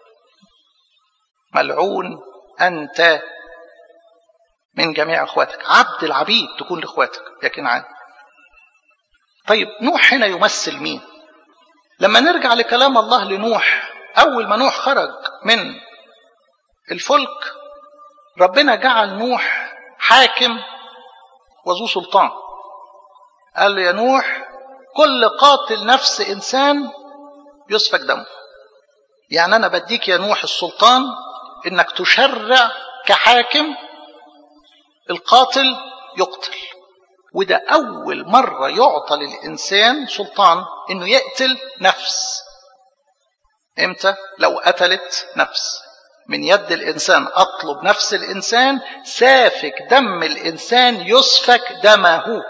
ملعون أنت من جميع أخواتك عبد العبيد تكون لأخواتك يا كنعان طيب نوح هنا يمثل مين لما نرجع لكلام الله لنوح أول ما نوح خرج من الفلك ربنا جعل نوح حاكم وذو سلطان قال له يا نوح كل قاتل نفس إنسان يسفك دمه يعني أنا بديك يا نوح السلطان إنك تشرع كحاكم القاتل يقتل وده أول مرة يعطى للإنسان سلطان إنه يقتل نفس إمتى؟ لو قتلت نفس من يد الإنسان أطلب نفس الإنسان سافك دم الإنسان يسفك دمه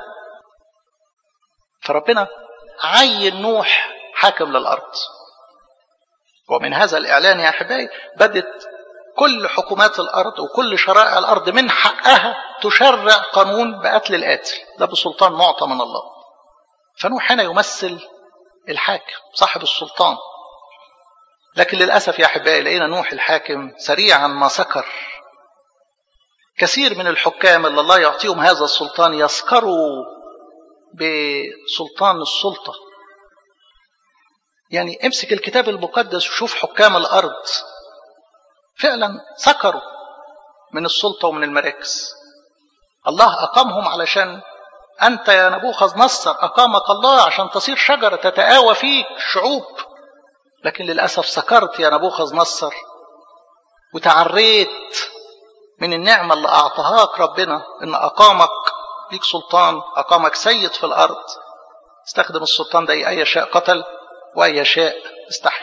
فربنا عين نوح حاكم للأرض ومن هذا الإعلان يا أحبائي بدت كل حكومات الأرض وكل شرائع الأرض من حقها تشرع قانون بقتل القاتل ده بسلطان معطى من الله فنوح هنا يمثل الحاكم صاحب السلطان لكن للأسف يا أحبائي لقينا نوح الحاكم سريعا ما سكر كثير من الحكام اللي الله يعطيهم هذا السلطان يسكروا بسلطان السلطة يعني امسك الكتاب المقدس وشوف حكام الأرض فعلا سكروا من السلطة ومن المراكز الله أقامهم علشان أنت يا نبوخذ نصر أقامك الله عشان تصير شجرة تتآوى فيك الشعوب لكن للأسف سكرت يا نبوخذ نصر وتعريت من النعمة اللي أعطاهاك ربنا إن أقامك ليك سلطان أقامك سيد في الأرض استخدم السلطان ده أي شاء قتل وأي شاء استحي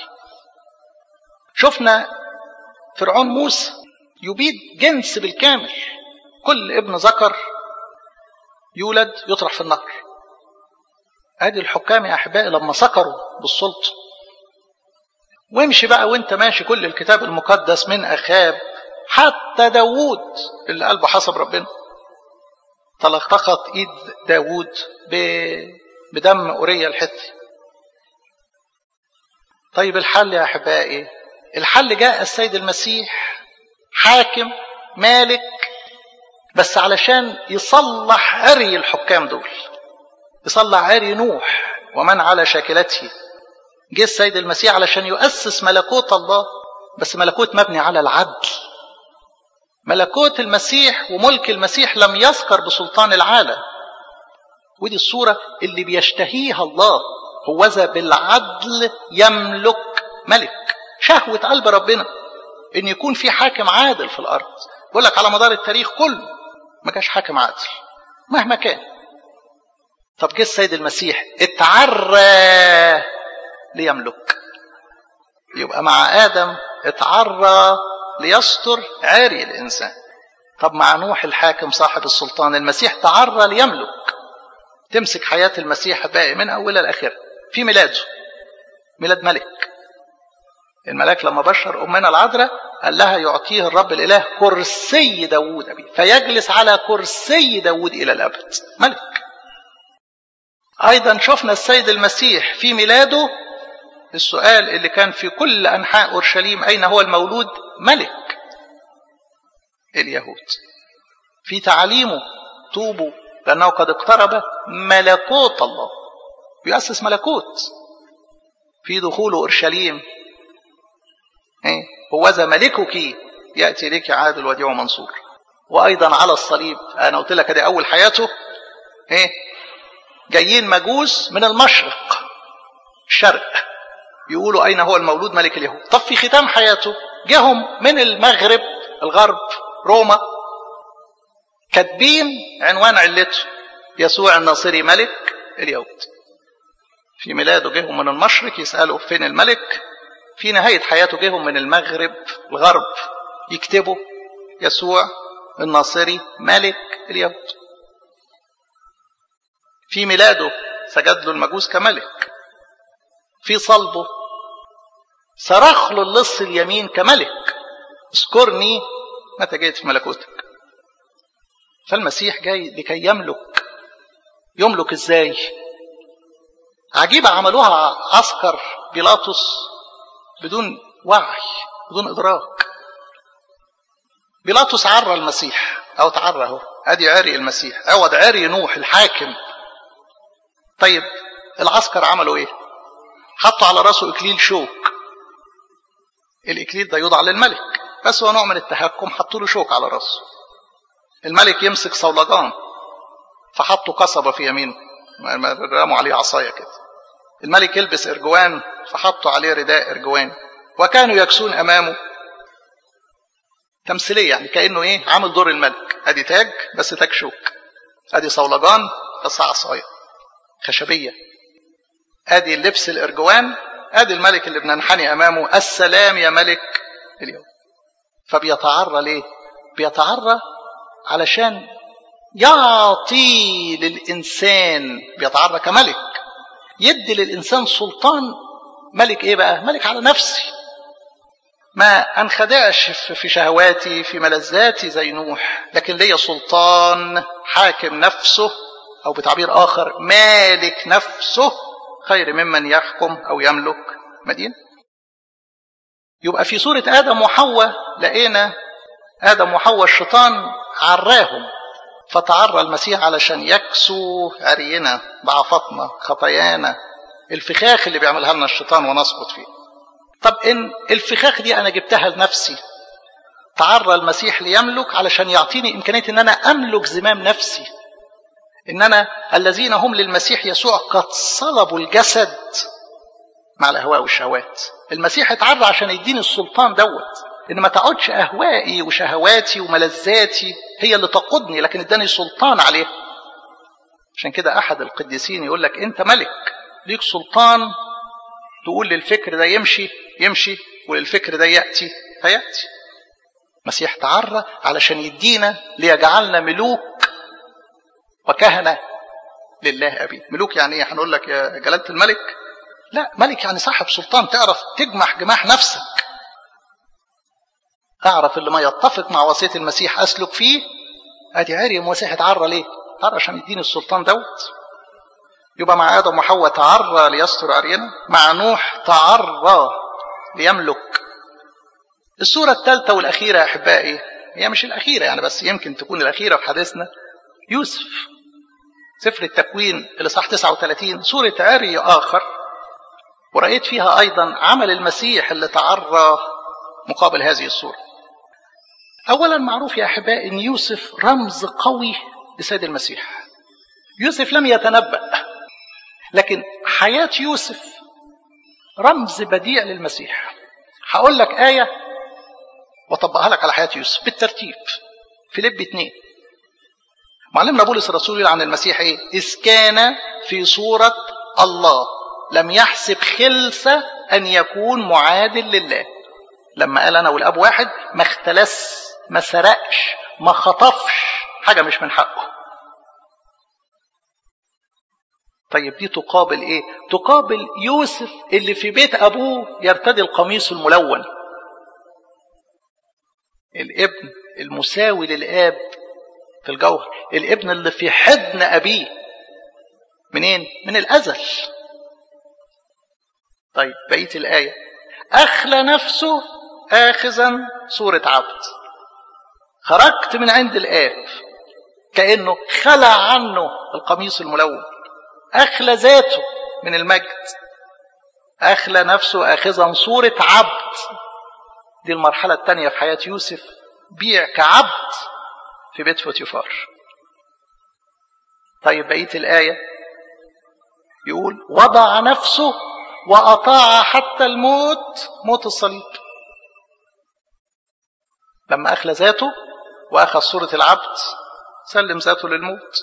شفنا فرعون موسى يبيد جنس بالكامل كل ابن ذكر يولد يطرح في النهر ادي الحكام يا احبائي لما سكروا بالسلطه وامشي بقى وانت ماشي كل الكتاب المقدس من اخاب حتى داوود اللي قلبه حسب ربنا تلقطت ايد داوود بدم اوريا الحتي طيب الحل يا احبائي الحل جاء السيد المسيح حاكم مالك بس علشان يصلح عري الحكام دول يصلح عري نوح ومن على شاكلته جه السيد المسيح علشان يؤسس ملكوت الله بس ملكوت مبني على العدل ملكوت المسيح وملك المسيح لم يسكر بسلطان العالم ودي الصورة اللي بيشتهيها الله هوذا بالعدل يملك ملك شهوة قلب ربنا ان يكون في حاكم عادل في الارض بقول لك على مدار التاريخ كله ما كانش حاكم عادل مهما كان طب جه السيد المسيح اتعرى ليملك يبقى مع ادم اتعرى ليستر عاري الانسان طب مع نوح الحاكم صاحب السلطان المسيح تعرى ليملك تمسك حياة المسيح باقي من أولها لآخرها في ميلاده ميلاد ملك الملاك لما بشر أمنا العذراء قال لها يعطيه الرب الإله كرسي داوود أبي فيجلس على كرسي داوود إلى الأبد ملك أيضا شفنا السيد المسيح في ميلاده السؤال اللي كان في كل أنحاء أورشليم أين هو المولود ملك اليهود في تعاليمه توبوا لأنه قد اقترب ملكوت الله يؤسس ملكوت في دخول أورشليم هوذا ملكك يأتي لك عادل وديع منصور وأيضا على الصليب أنا قلت لك دي أول حياته إيه جايين مجوس من المشرق الشرق يقولوا أين هو المولود ملك اليهود طب في ختام حياته جاهم من المغرب الغرب روما كاتبين عنوان علته يسوع الناصري ملك اليهود في ميلاده جيهم من المشرق يسألوا فين الملك في نهاية حياته جيهم من المغرب الغرب يكتبوا يسوع الناصري ملك اليهود في ميلاده سجد له المجوس كملك في صلبه صرخ له اللص اليمين كملك اذكرني متى جيت في ملكوتك فالمسيح جاي لكي يملك يملك ازاي عجيبة عملوها عسكر بيلاطس بدون وعي بدون إدراك بيلاطس عرى المسيح أو تعرى اهو أدي عري المسيح عوض عري نوح الحاكم طيب العسكر عملوا إيه حطوا على راسه إكليل شوك الإكليل ده يوضع للملك بس هو نوع من التهكم حطوا له شوك على راسه الملك يمسك صولجان فحطوا قصبة في يمينه رموا عليه عصاية كده الملك يلبس إرجوان فحطوا عليه رداء إرجوان وكانوا يكسون أمامه تمثيلية يعني كأنه إيه عامل دور الملك أدي تاج بس تاج شوك أدي صولجان بس عصاية خشبية أدي اللبس الإرجوان أدي الملك اللي بننحني أمامه السلام يا ملك اليوم فبيتعرى ليه بيتعرى علشان يعطي للإنسان بيتعرى كملك يدي للإنسان سلطان ملك إيه بقى ملك على نفسي ما أنخدعش في شهواتي في ملذاتي زي نوح لكن ليا سلطان حاكم نفسه أو بتعبير آخر مالك نفسه خير ممن يحكم أو يملك مدينة يبقى في سورة آدم وحواء لقينا آدم وحواء الشيطان عراهم فتعرى المسيح علشان يكسو عرينا ضعفاتنا خطايانا الفخاخ اللي بيعملها لنا الشيطان ونسقط فيه طب ان الفخاخ دي انا جبتها لنفسي تعرى المسيح ليملك علشان يعطيني إمكانية إن أنا أملك زمام نفسي إن أنا الذين هم للمسيح يسوع قد صلبوا الجسد مع الأهواء والشهوات المسيح اتعرى عشان يديني السلطان دوت إن ما تقعدش أهوائي وشهواتي وملذاتي هي اللي تقودني لكن اداني سلطان عليها عشان كده أحد القديسين يقول لك أنت ملك ليك سلطان تقول للفكر ده يمشي يمشي وللفكر ده يأتي فيأتي المسيح تعرى علشان يدينا ليجعلنا ملوك وكهنة لله أبي ملوك يعني ايه هنقول لك يا جلالة الملك لا ملك يعني صاحب سلطان تعرف تجمح جماح نفسك تعرف اللي ما يتفق مع وصية المسيح أسلك فيه أدي عري المسيح اتعرى ليه تعرى عشان يديني السلطان دوت يبقى مع آدم وحواء تعرى ليستر عرينا مع نوح تعرى ليملك السورة الثالثة والأخيرة يا أحبائي هي مش الأخيرة يعني بس يمكن تكون الأخيرة في حديثنا يوسف سفر التكوين الإصحاح 39 سورة عري آخر ورأيت فيها أيضا عمل المسيح اللي تعرى مقابل هذه السورة أولا معروف يا أحبائي أن يوسف رمز قوي لسيد المسيح يوسف لم يتنبأ لكن حياة يوسف رمز بديع للمسيح هقول لك آية وطبقها لك على حياة يوسف بالترتيب في لب اتنين معلمنا بولس الرسول يقول عن المسيح ايه إذ كان في صورة الله لم يحسب خلسة أن يكون معادل لله لما قال أنا والأب واحد ما اختلس ما سرقش ما خطفش حاجة مش من حقه طيب دي تقابل ايه تقابل يوسف اللي في بيت ابوه يرتدي القميص الملون الابن المساوي للاب في الجوهر الابن اللي في حضن ابيه منين من الازل طيب بقيه الايه اخلى نفسه اخذا صوره عبد خرجت من عند الاب كانه خلع عنه القميص الملون أخلى ذاته من المجد أخلى نفسه آخذا صورة عبد دي المرحلة الثانية في حياة يوسف بيع كعبد في بيت فوتيفار طيب بقية الآية يقول وضع نفسه وأطاع حتى الموت موت الصليب لما أخلى ذاته وأخذ صورة العبد سلم ذاته للموت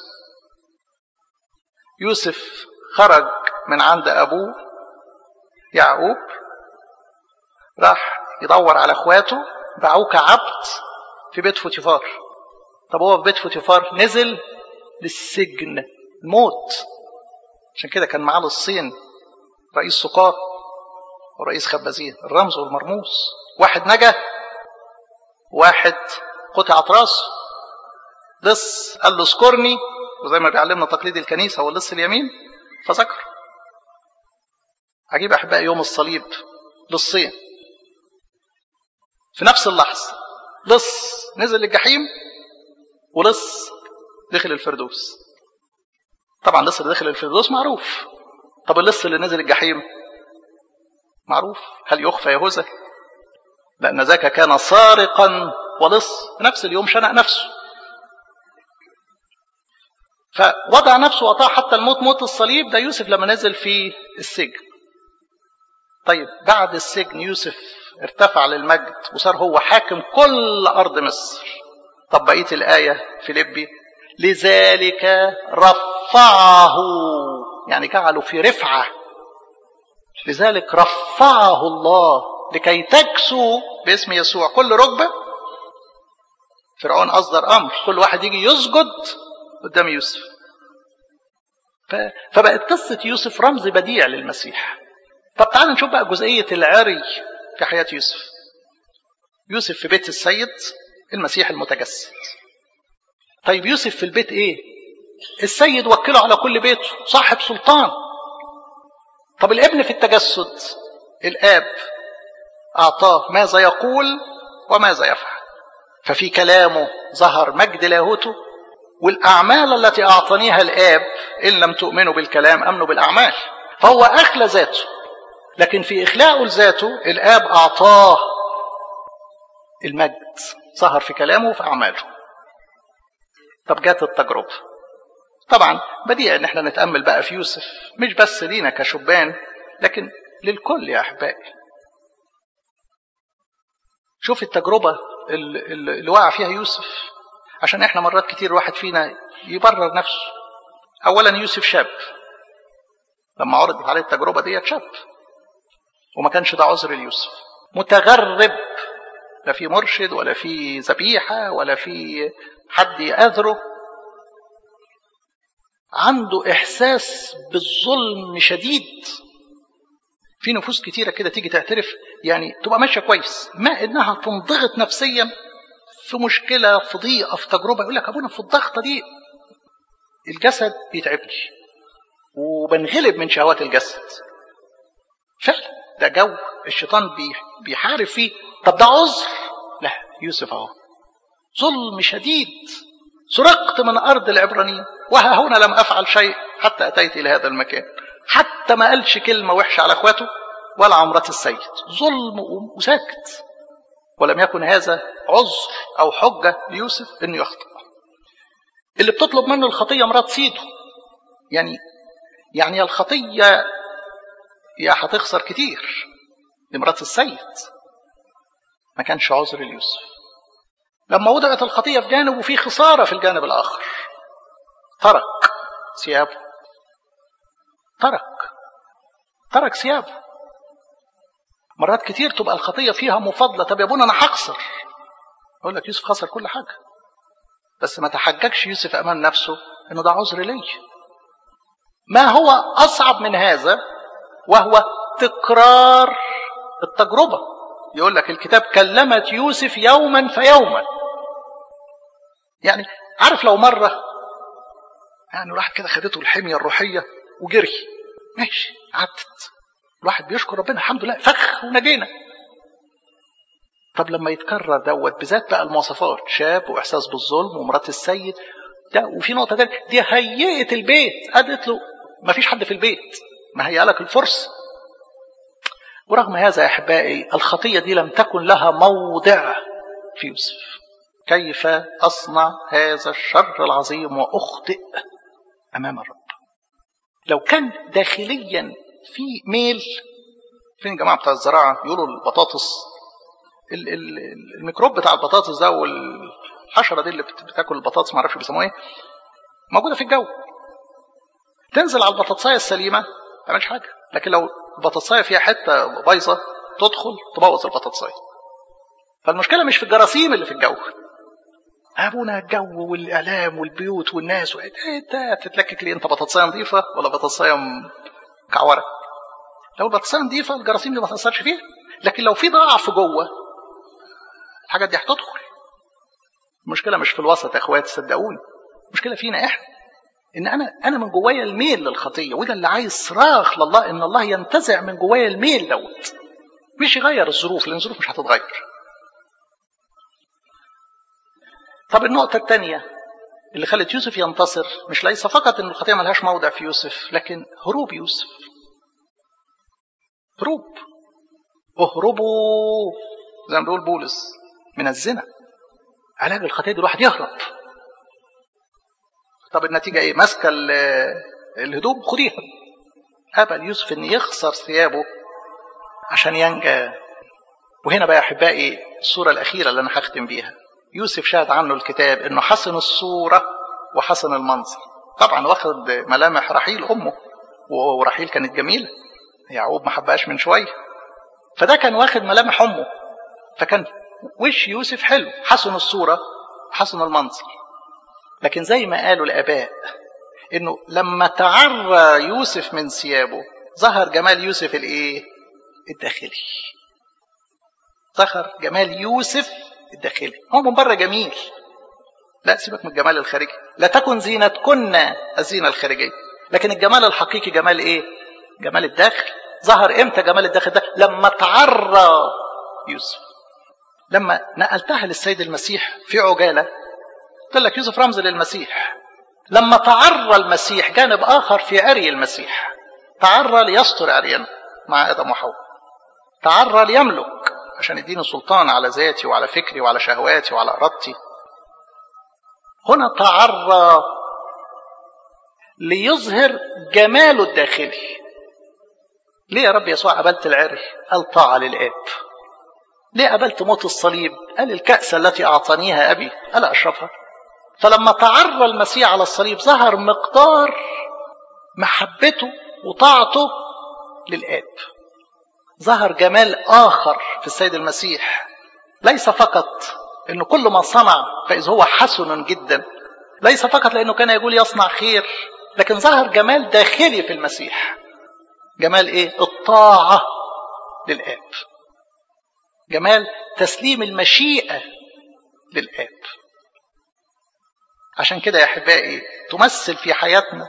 يوسف خرج من عند أبوه يعقوب راح يدور على اخواته باعوه كعبد في بيت فوتيفار طب هو في بيت فوتيفار نزل للسجن الموت عشان كده كان معاه للصين رئيس سقاط ورئيس خبازين الرمز والمرموز واحد نجا واحد قطعت راسه لص قال له اذكرني وزي ما بيعلمنا تقليد الكنيسة هو اللص اليمين فذكر عجيب أحبائي يوم الصليب لصين في نفس اللحظة لص نزل الجحيم ولص دخل الفردوس طبعا لص اللي دخل الفردوس معروف طب اللص اللي نزل الجحيم معروف هل يخفى يهوذا لأن ذاك كان سارقا ولص في نفس اليوم شنق نفسه فوضع نفسه وطاع حتى الموت موت الصليب ده يوسف لما نزل في السجن طيب بعد السجن يوسف ارتفع للمجد وصار هو حاكم كل أرض مصر طب بقية الآية في لبي لذلك رفعه يعني جعله في رفعة لذلك رفعه الله لكي تكسو باسم يسوع كل ركبة فرعون أصدر أمر كل واحد يجي يسجد قدام يوسف فبقت قصة يوسف رمز بديع للمسيح طب تعال نشوف بقى جزئية العري في حياة يوسف يوسف في بيت السيد المسيح المتجسد طيب يوسف في البيت ايه السيد وكله على كل بيته صاحب سلطان طب الابن في التجسد الاب اعطاه ماذا يقول وماذا يفعل ففي كلامه ظهر مجد لاهوته والأعمال التي أعطانيها الآب إن لم تؤمنوا بالكلام أمنوا بالأعمال فهو أخلى ذاته لكن في إخلاءه لذاته الآب أعطاه المجد ظهر في كلامه وفي أعماله طب جات التجربة طبعا بديع ان احنا نتأمل بقى في يوسف مش بس لينا كشبان لكن للكل يا أحبائي شوف التجربة اللي وقع فيها يوسف عشان احنا مرات كتير واحد فينا يبرر نفسه اولا يوسف شاب لما عرضت عليه التجربة ديت شاب وما كانش ده عذر ليوسف متغرب لا في مرشد ولا في ذبيحة ولا في حد يأذره عنده إحساس بالظلم شديد في نفوس كتيرة كده تيجي تعترف يعني تبقى ماشية كويس ما إنها تنضغط نفسيا في مشكلة في ضيقة في تجربة يقول لك أبونا في الضغطة دي الجسد بيتعبني وبنغلب من شهوات الجسد فعلا ده جو الشيطان بيحارب فيه طب ده عذر لا يوسف اهو ظلم شديد سرقت من أرض العبرانيين وها هنا لم أفعل شيء حتى أتيت إلى هذا المكان حتى ما قالش كلمة وحشة على أخواته ولا على مرات السيد ظلم وساكت ولم يكن هذا عذر أو حجة ليوسف أنه يخطئ اللي بتطلب منه الخطية مرات سيده يعني يعني الخطية يا هتخسر كتير دي مرات السيد ما كانش عذر ليوسف لما وضعت الخطية في جانب وفي خسارة في الجانب الآخر ترك ثيابه ترك ترك ثيابه مرات كتير تبقى الخطية فيها مفاضلة طب يا ابونا أنا هخسر أقول لك يوسف خسر كل حاجة بس ما تحججش يوسف أمام نفسه إنه ده عذر لي ما هو أصعب من هذا وهو تكرار التجربة يقول لك الكتاب كلمت يوسف يوما فيوما يعني عارف لو مرة يعني الواحد كده خدته الحمية الروحية وجري ماشي عدت الواحد بيشكر ربنا الحمد لله فخ ونجينا طب لما يتكرر دوت بالذات بقى المواصفات شاب واحساس بالظلم ومرات السيد ده وفي نقطه تانية دي هيئه البيت قالت له ما فيش حد في البيت ما هي لك الفرصه ورغم هذا يا احبائي الخطيه دي لم تكن لها موضع في يوسف كيف اصنع هذا الشر العظيم واخطئ امام الرب لو كان داخليا في ميل فين الجماعه بتاع الزراعه يقولوا البطاطس الميكروب بتاع البطاطس ده والحشره دي اللي بتاكل البطاطس ما اعرفش بيسموها ايه موجوده في الجو تنزل على البطاطسايه السليمه ما تعملش حاجه لكن لو البطاطسايه فيها حته بايظه تدخل تبوظ البطاطسايه فالمشكله مش في الجراثيم اللي في الجو ابونا الجو والاعلام والبيوت والناس انت تتلكك لي انت بطاطسايه نظيفه ولا بطاطسايه مكعوره لو البطاطسايه نظيفه الجراثيم دي ما تاثرش فيها لكن لو في ضعف جوه الحاجات دي هتدخل المشكله مش في الوسط يا اخوات صدقوني المشكله فينا احنا ان انا انا من جوايا الميل للخطيه وده اللي عايز صراخ لله ان الله ينتزع من جوايا الميل دوت مش يغير الظروف لان الظروف مش هتتغير طب النقطه الثانيه اللي خلت يوسف ينتصر مش ليس فقط ان الخطيه ملهاش موضع في يوسف لكن هروب يوسف هروب اهربوا زي ما بيقول بولس من الزنا علاج الخطيه دي الواحد يهرب طب النتيجه ايه ماسكه الهدوم خديها ابى يوسف ان يخسر ثيابه عشان ينجى وهنا بقى يا احبائي الصوره الاخيره اللي انا هختم بيها يوسف شاهد عنه الكتاب انه حسن الصوره وحسن المنظر طبعا واخد ملامح رحيل امه ورحيل كانت جميله يعقوب ما حبهاش من شويه فده كان واخد ملامح امه فكان وش يوسف حلو حسن الصوره حسن المنظر لكن زي ما قالوا الاباء انه لما تعرى يوسف من ثيابه ظهر جمال يوسف الايه الداخلي ظهر جمال يوسف الداخلي هو من بره جميل لا سيبك من الجمال الخارجي لا تكن زينتكن الزينه الخارجيه لكن الجمال الحقيقي جمال ايه جمال الداخل ظهر امتى جمال الداخل ده لما تعرى يوسف لما نقلتها للسيد المسيح في عجاله قلت لك يوسف رمز للمسيح لما تعرى المسيح جانب اخر في عري المسيح تعرى ليستر عرينا مع ادم وحواء تعرى ليملك عشان يديني سلطان على ذاتي وعلى فكري وعلى شهواتي وعلى ارادتي هنا تعرى ليظهر جماله الداخلي ليه يا رب يسوع قبلت العري قال طاعة للآب ليه قبلت موت الصليب قال الكأس التي أعطانيها أبي ألا أشربها فلما تعرى المسيح على الصليب ظهر مقدار محبته وطاعته للآب ظهر جمال آخر في السيد المسيح ليس فقط أنه كل ما صنع فإذ هو حسن جدا ليس فقط لأنه كان يقول يصنع خير لكن ظهر جمال داخلي في المسيح جمال إيه؟ الطاعة للآب جمال تسليم المشيئة للآب عشان كده يا أحبائي تمثل في حياتنا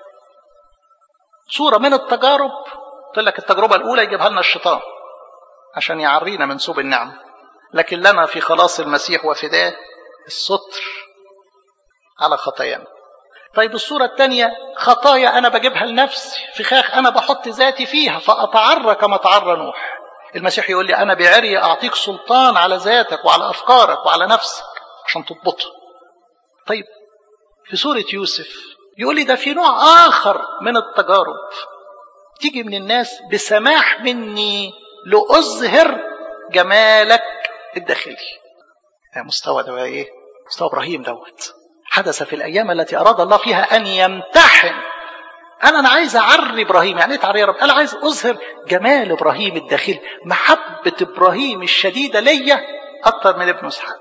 صورة من التجارب قلت لك التجربة الأولى يجيبها لنا الشيطان عشان يعرينا من سوء النعم لكن لنا في خلاص المسيح وفداه الستر على خطايانا طيب الصورة الثانية خطايا أنا بجيبها لنفسي فخاخ أنا بحط ذاتي فيها فأتعرى كما تعرى نوح المسيح يقول لي أنا بعري أعطيك سلطان على ذاتك وعلى أفكارك وعلى نفسك عشان تضبطها طيب في سورة يوسف يقول لي ده في نوع آخر من التجارب تيجي من الناس بسماح مني لأظهر جمالك الداخلي مستوى ده ايه مستوى ابراهيم دوت حدث في الايام التي اراد الله فيها ان يمتحن انا انا عايز اعري ابراهيم يعني ايه تعري يا رب انا عايز اظهر جمال ابراهيم الداخلي محبه ابراهيم الشديده ليا اكتر من ابنه اسحاق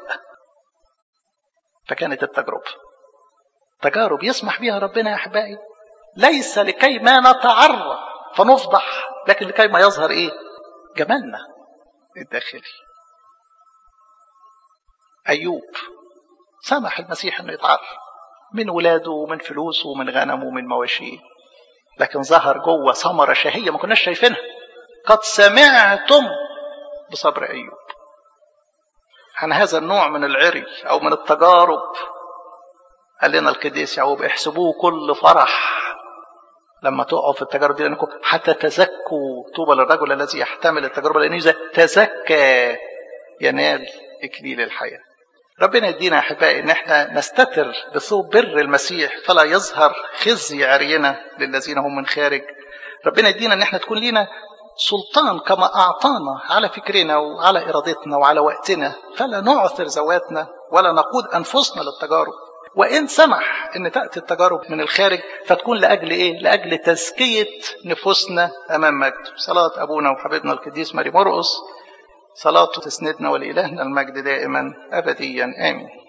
فكانت التجربه تجارب يسمح بها ربنا يا احبائي ليس لكي ما نتعرى فنفضح لكن لكي ما يظهر ايه جمالنا الداخلي ايوب سمح المسيح انه يتعرى من ولاده ومن فلوسه ومن غنمه ومن مواشيه لكن ظهر جوه ثمرة شهية ما كناش شايفينها قد سمعتم بصبر أيوب عن هذا النوع من العري أو من التجارب قال لنا القديس يعقوب احسبوه كل فرح لما تقعوا في التجارب دي لأنكم حتى تزكوا طوبى للرجل الذي يحتمل التجربة لأنه إذا تزكى ينال إكليل الحياة ربنا يدينا أحبائي إن احنا نستتر بثوب بر المسيح فلا يظهر خزي عرينا للذين هم من خارج ربنا يدينا إن احنا تكون لينا سلطان كما أعطانا على فكرنا وعلى إرادتنا وعلى وقتنا فلا نعثر ذواتنا ولا نقود أنفسنا للتجارب وإن سمح أن تأتي التجارب من الخارج فتكون لأجل إيه؟ لأجل تزكية نفوسنا أمام مجد صلاة أبونا وحبيبنا القديس ماري مرقس صلاة تسندنا ولإلهنا المجد دائما أبديا آمين